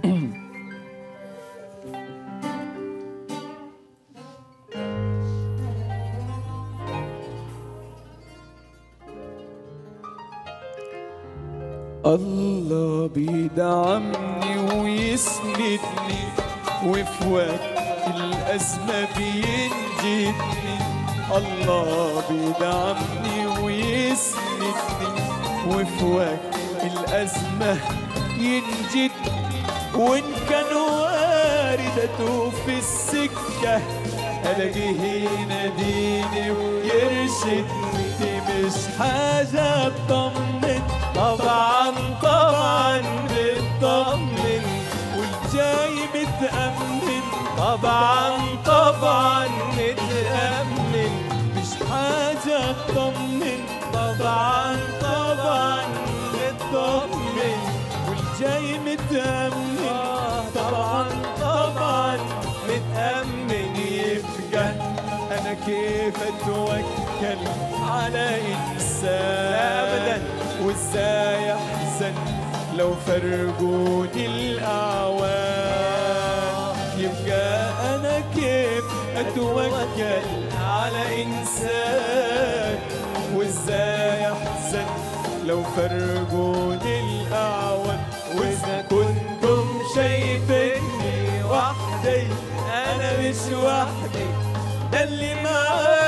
الله بيدعمني ويسندني وفي وقت الأزمة بينجدني الله بيدعمني ويسندني وفي وقت الأزمة ينجدني وإن كان واردته في السكة ألاقيه يناديني ويرشدني دي مش حاجة تطمن طبعا طبعا بتطمن والجاي متأمن طبعا طبعا متأمن مش حاجة تطمن طبعا طبعا متطمن والجاي متأمن طبعا طبعا متأمن يبقى أنا كيف أتوكل على إنسان أبدا وإزاي أحزن لو فرقوني الأعوام يبقى أنا كيف أتوكل على إنسان وإزاي أحزن لو فرقوني الأعوام وإذا كنتم شايفيني وحدي أنا مش وحدي ده اللي معايا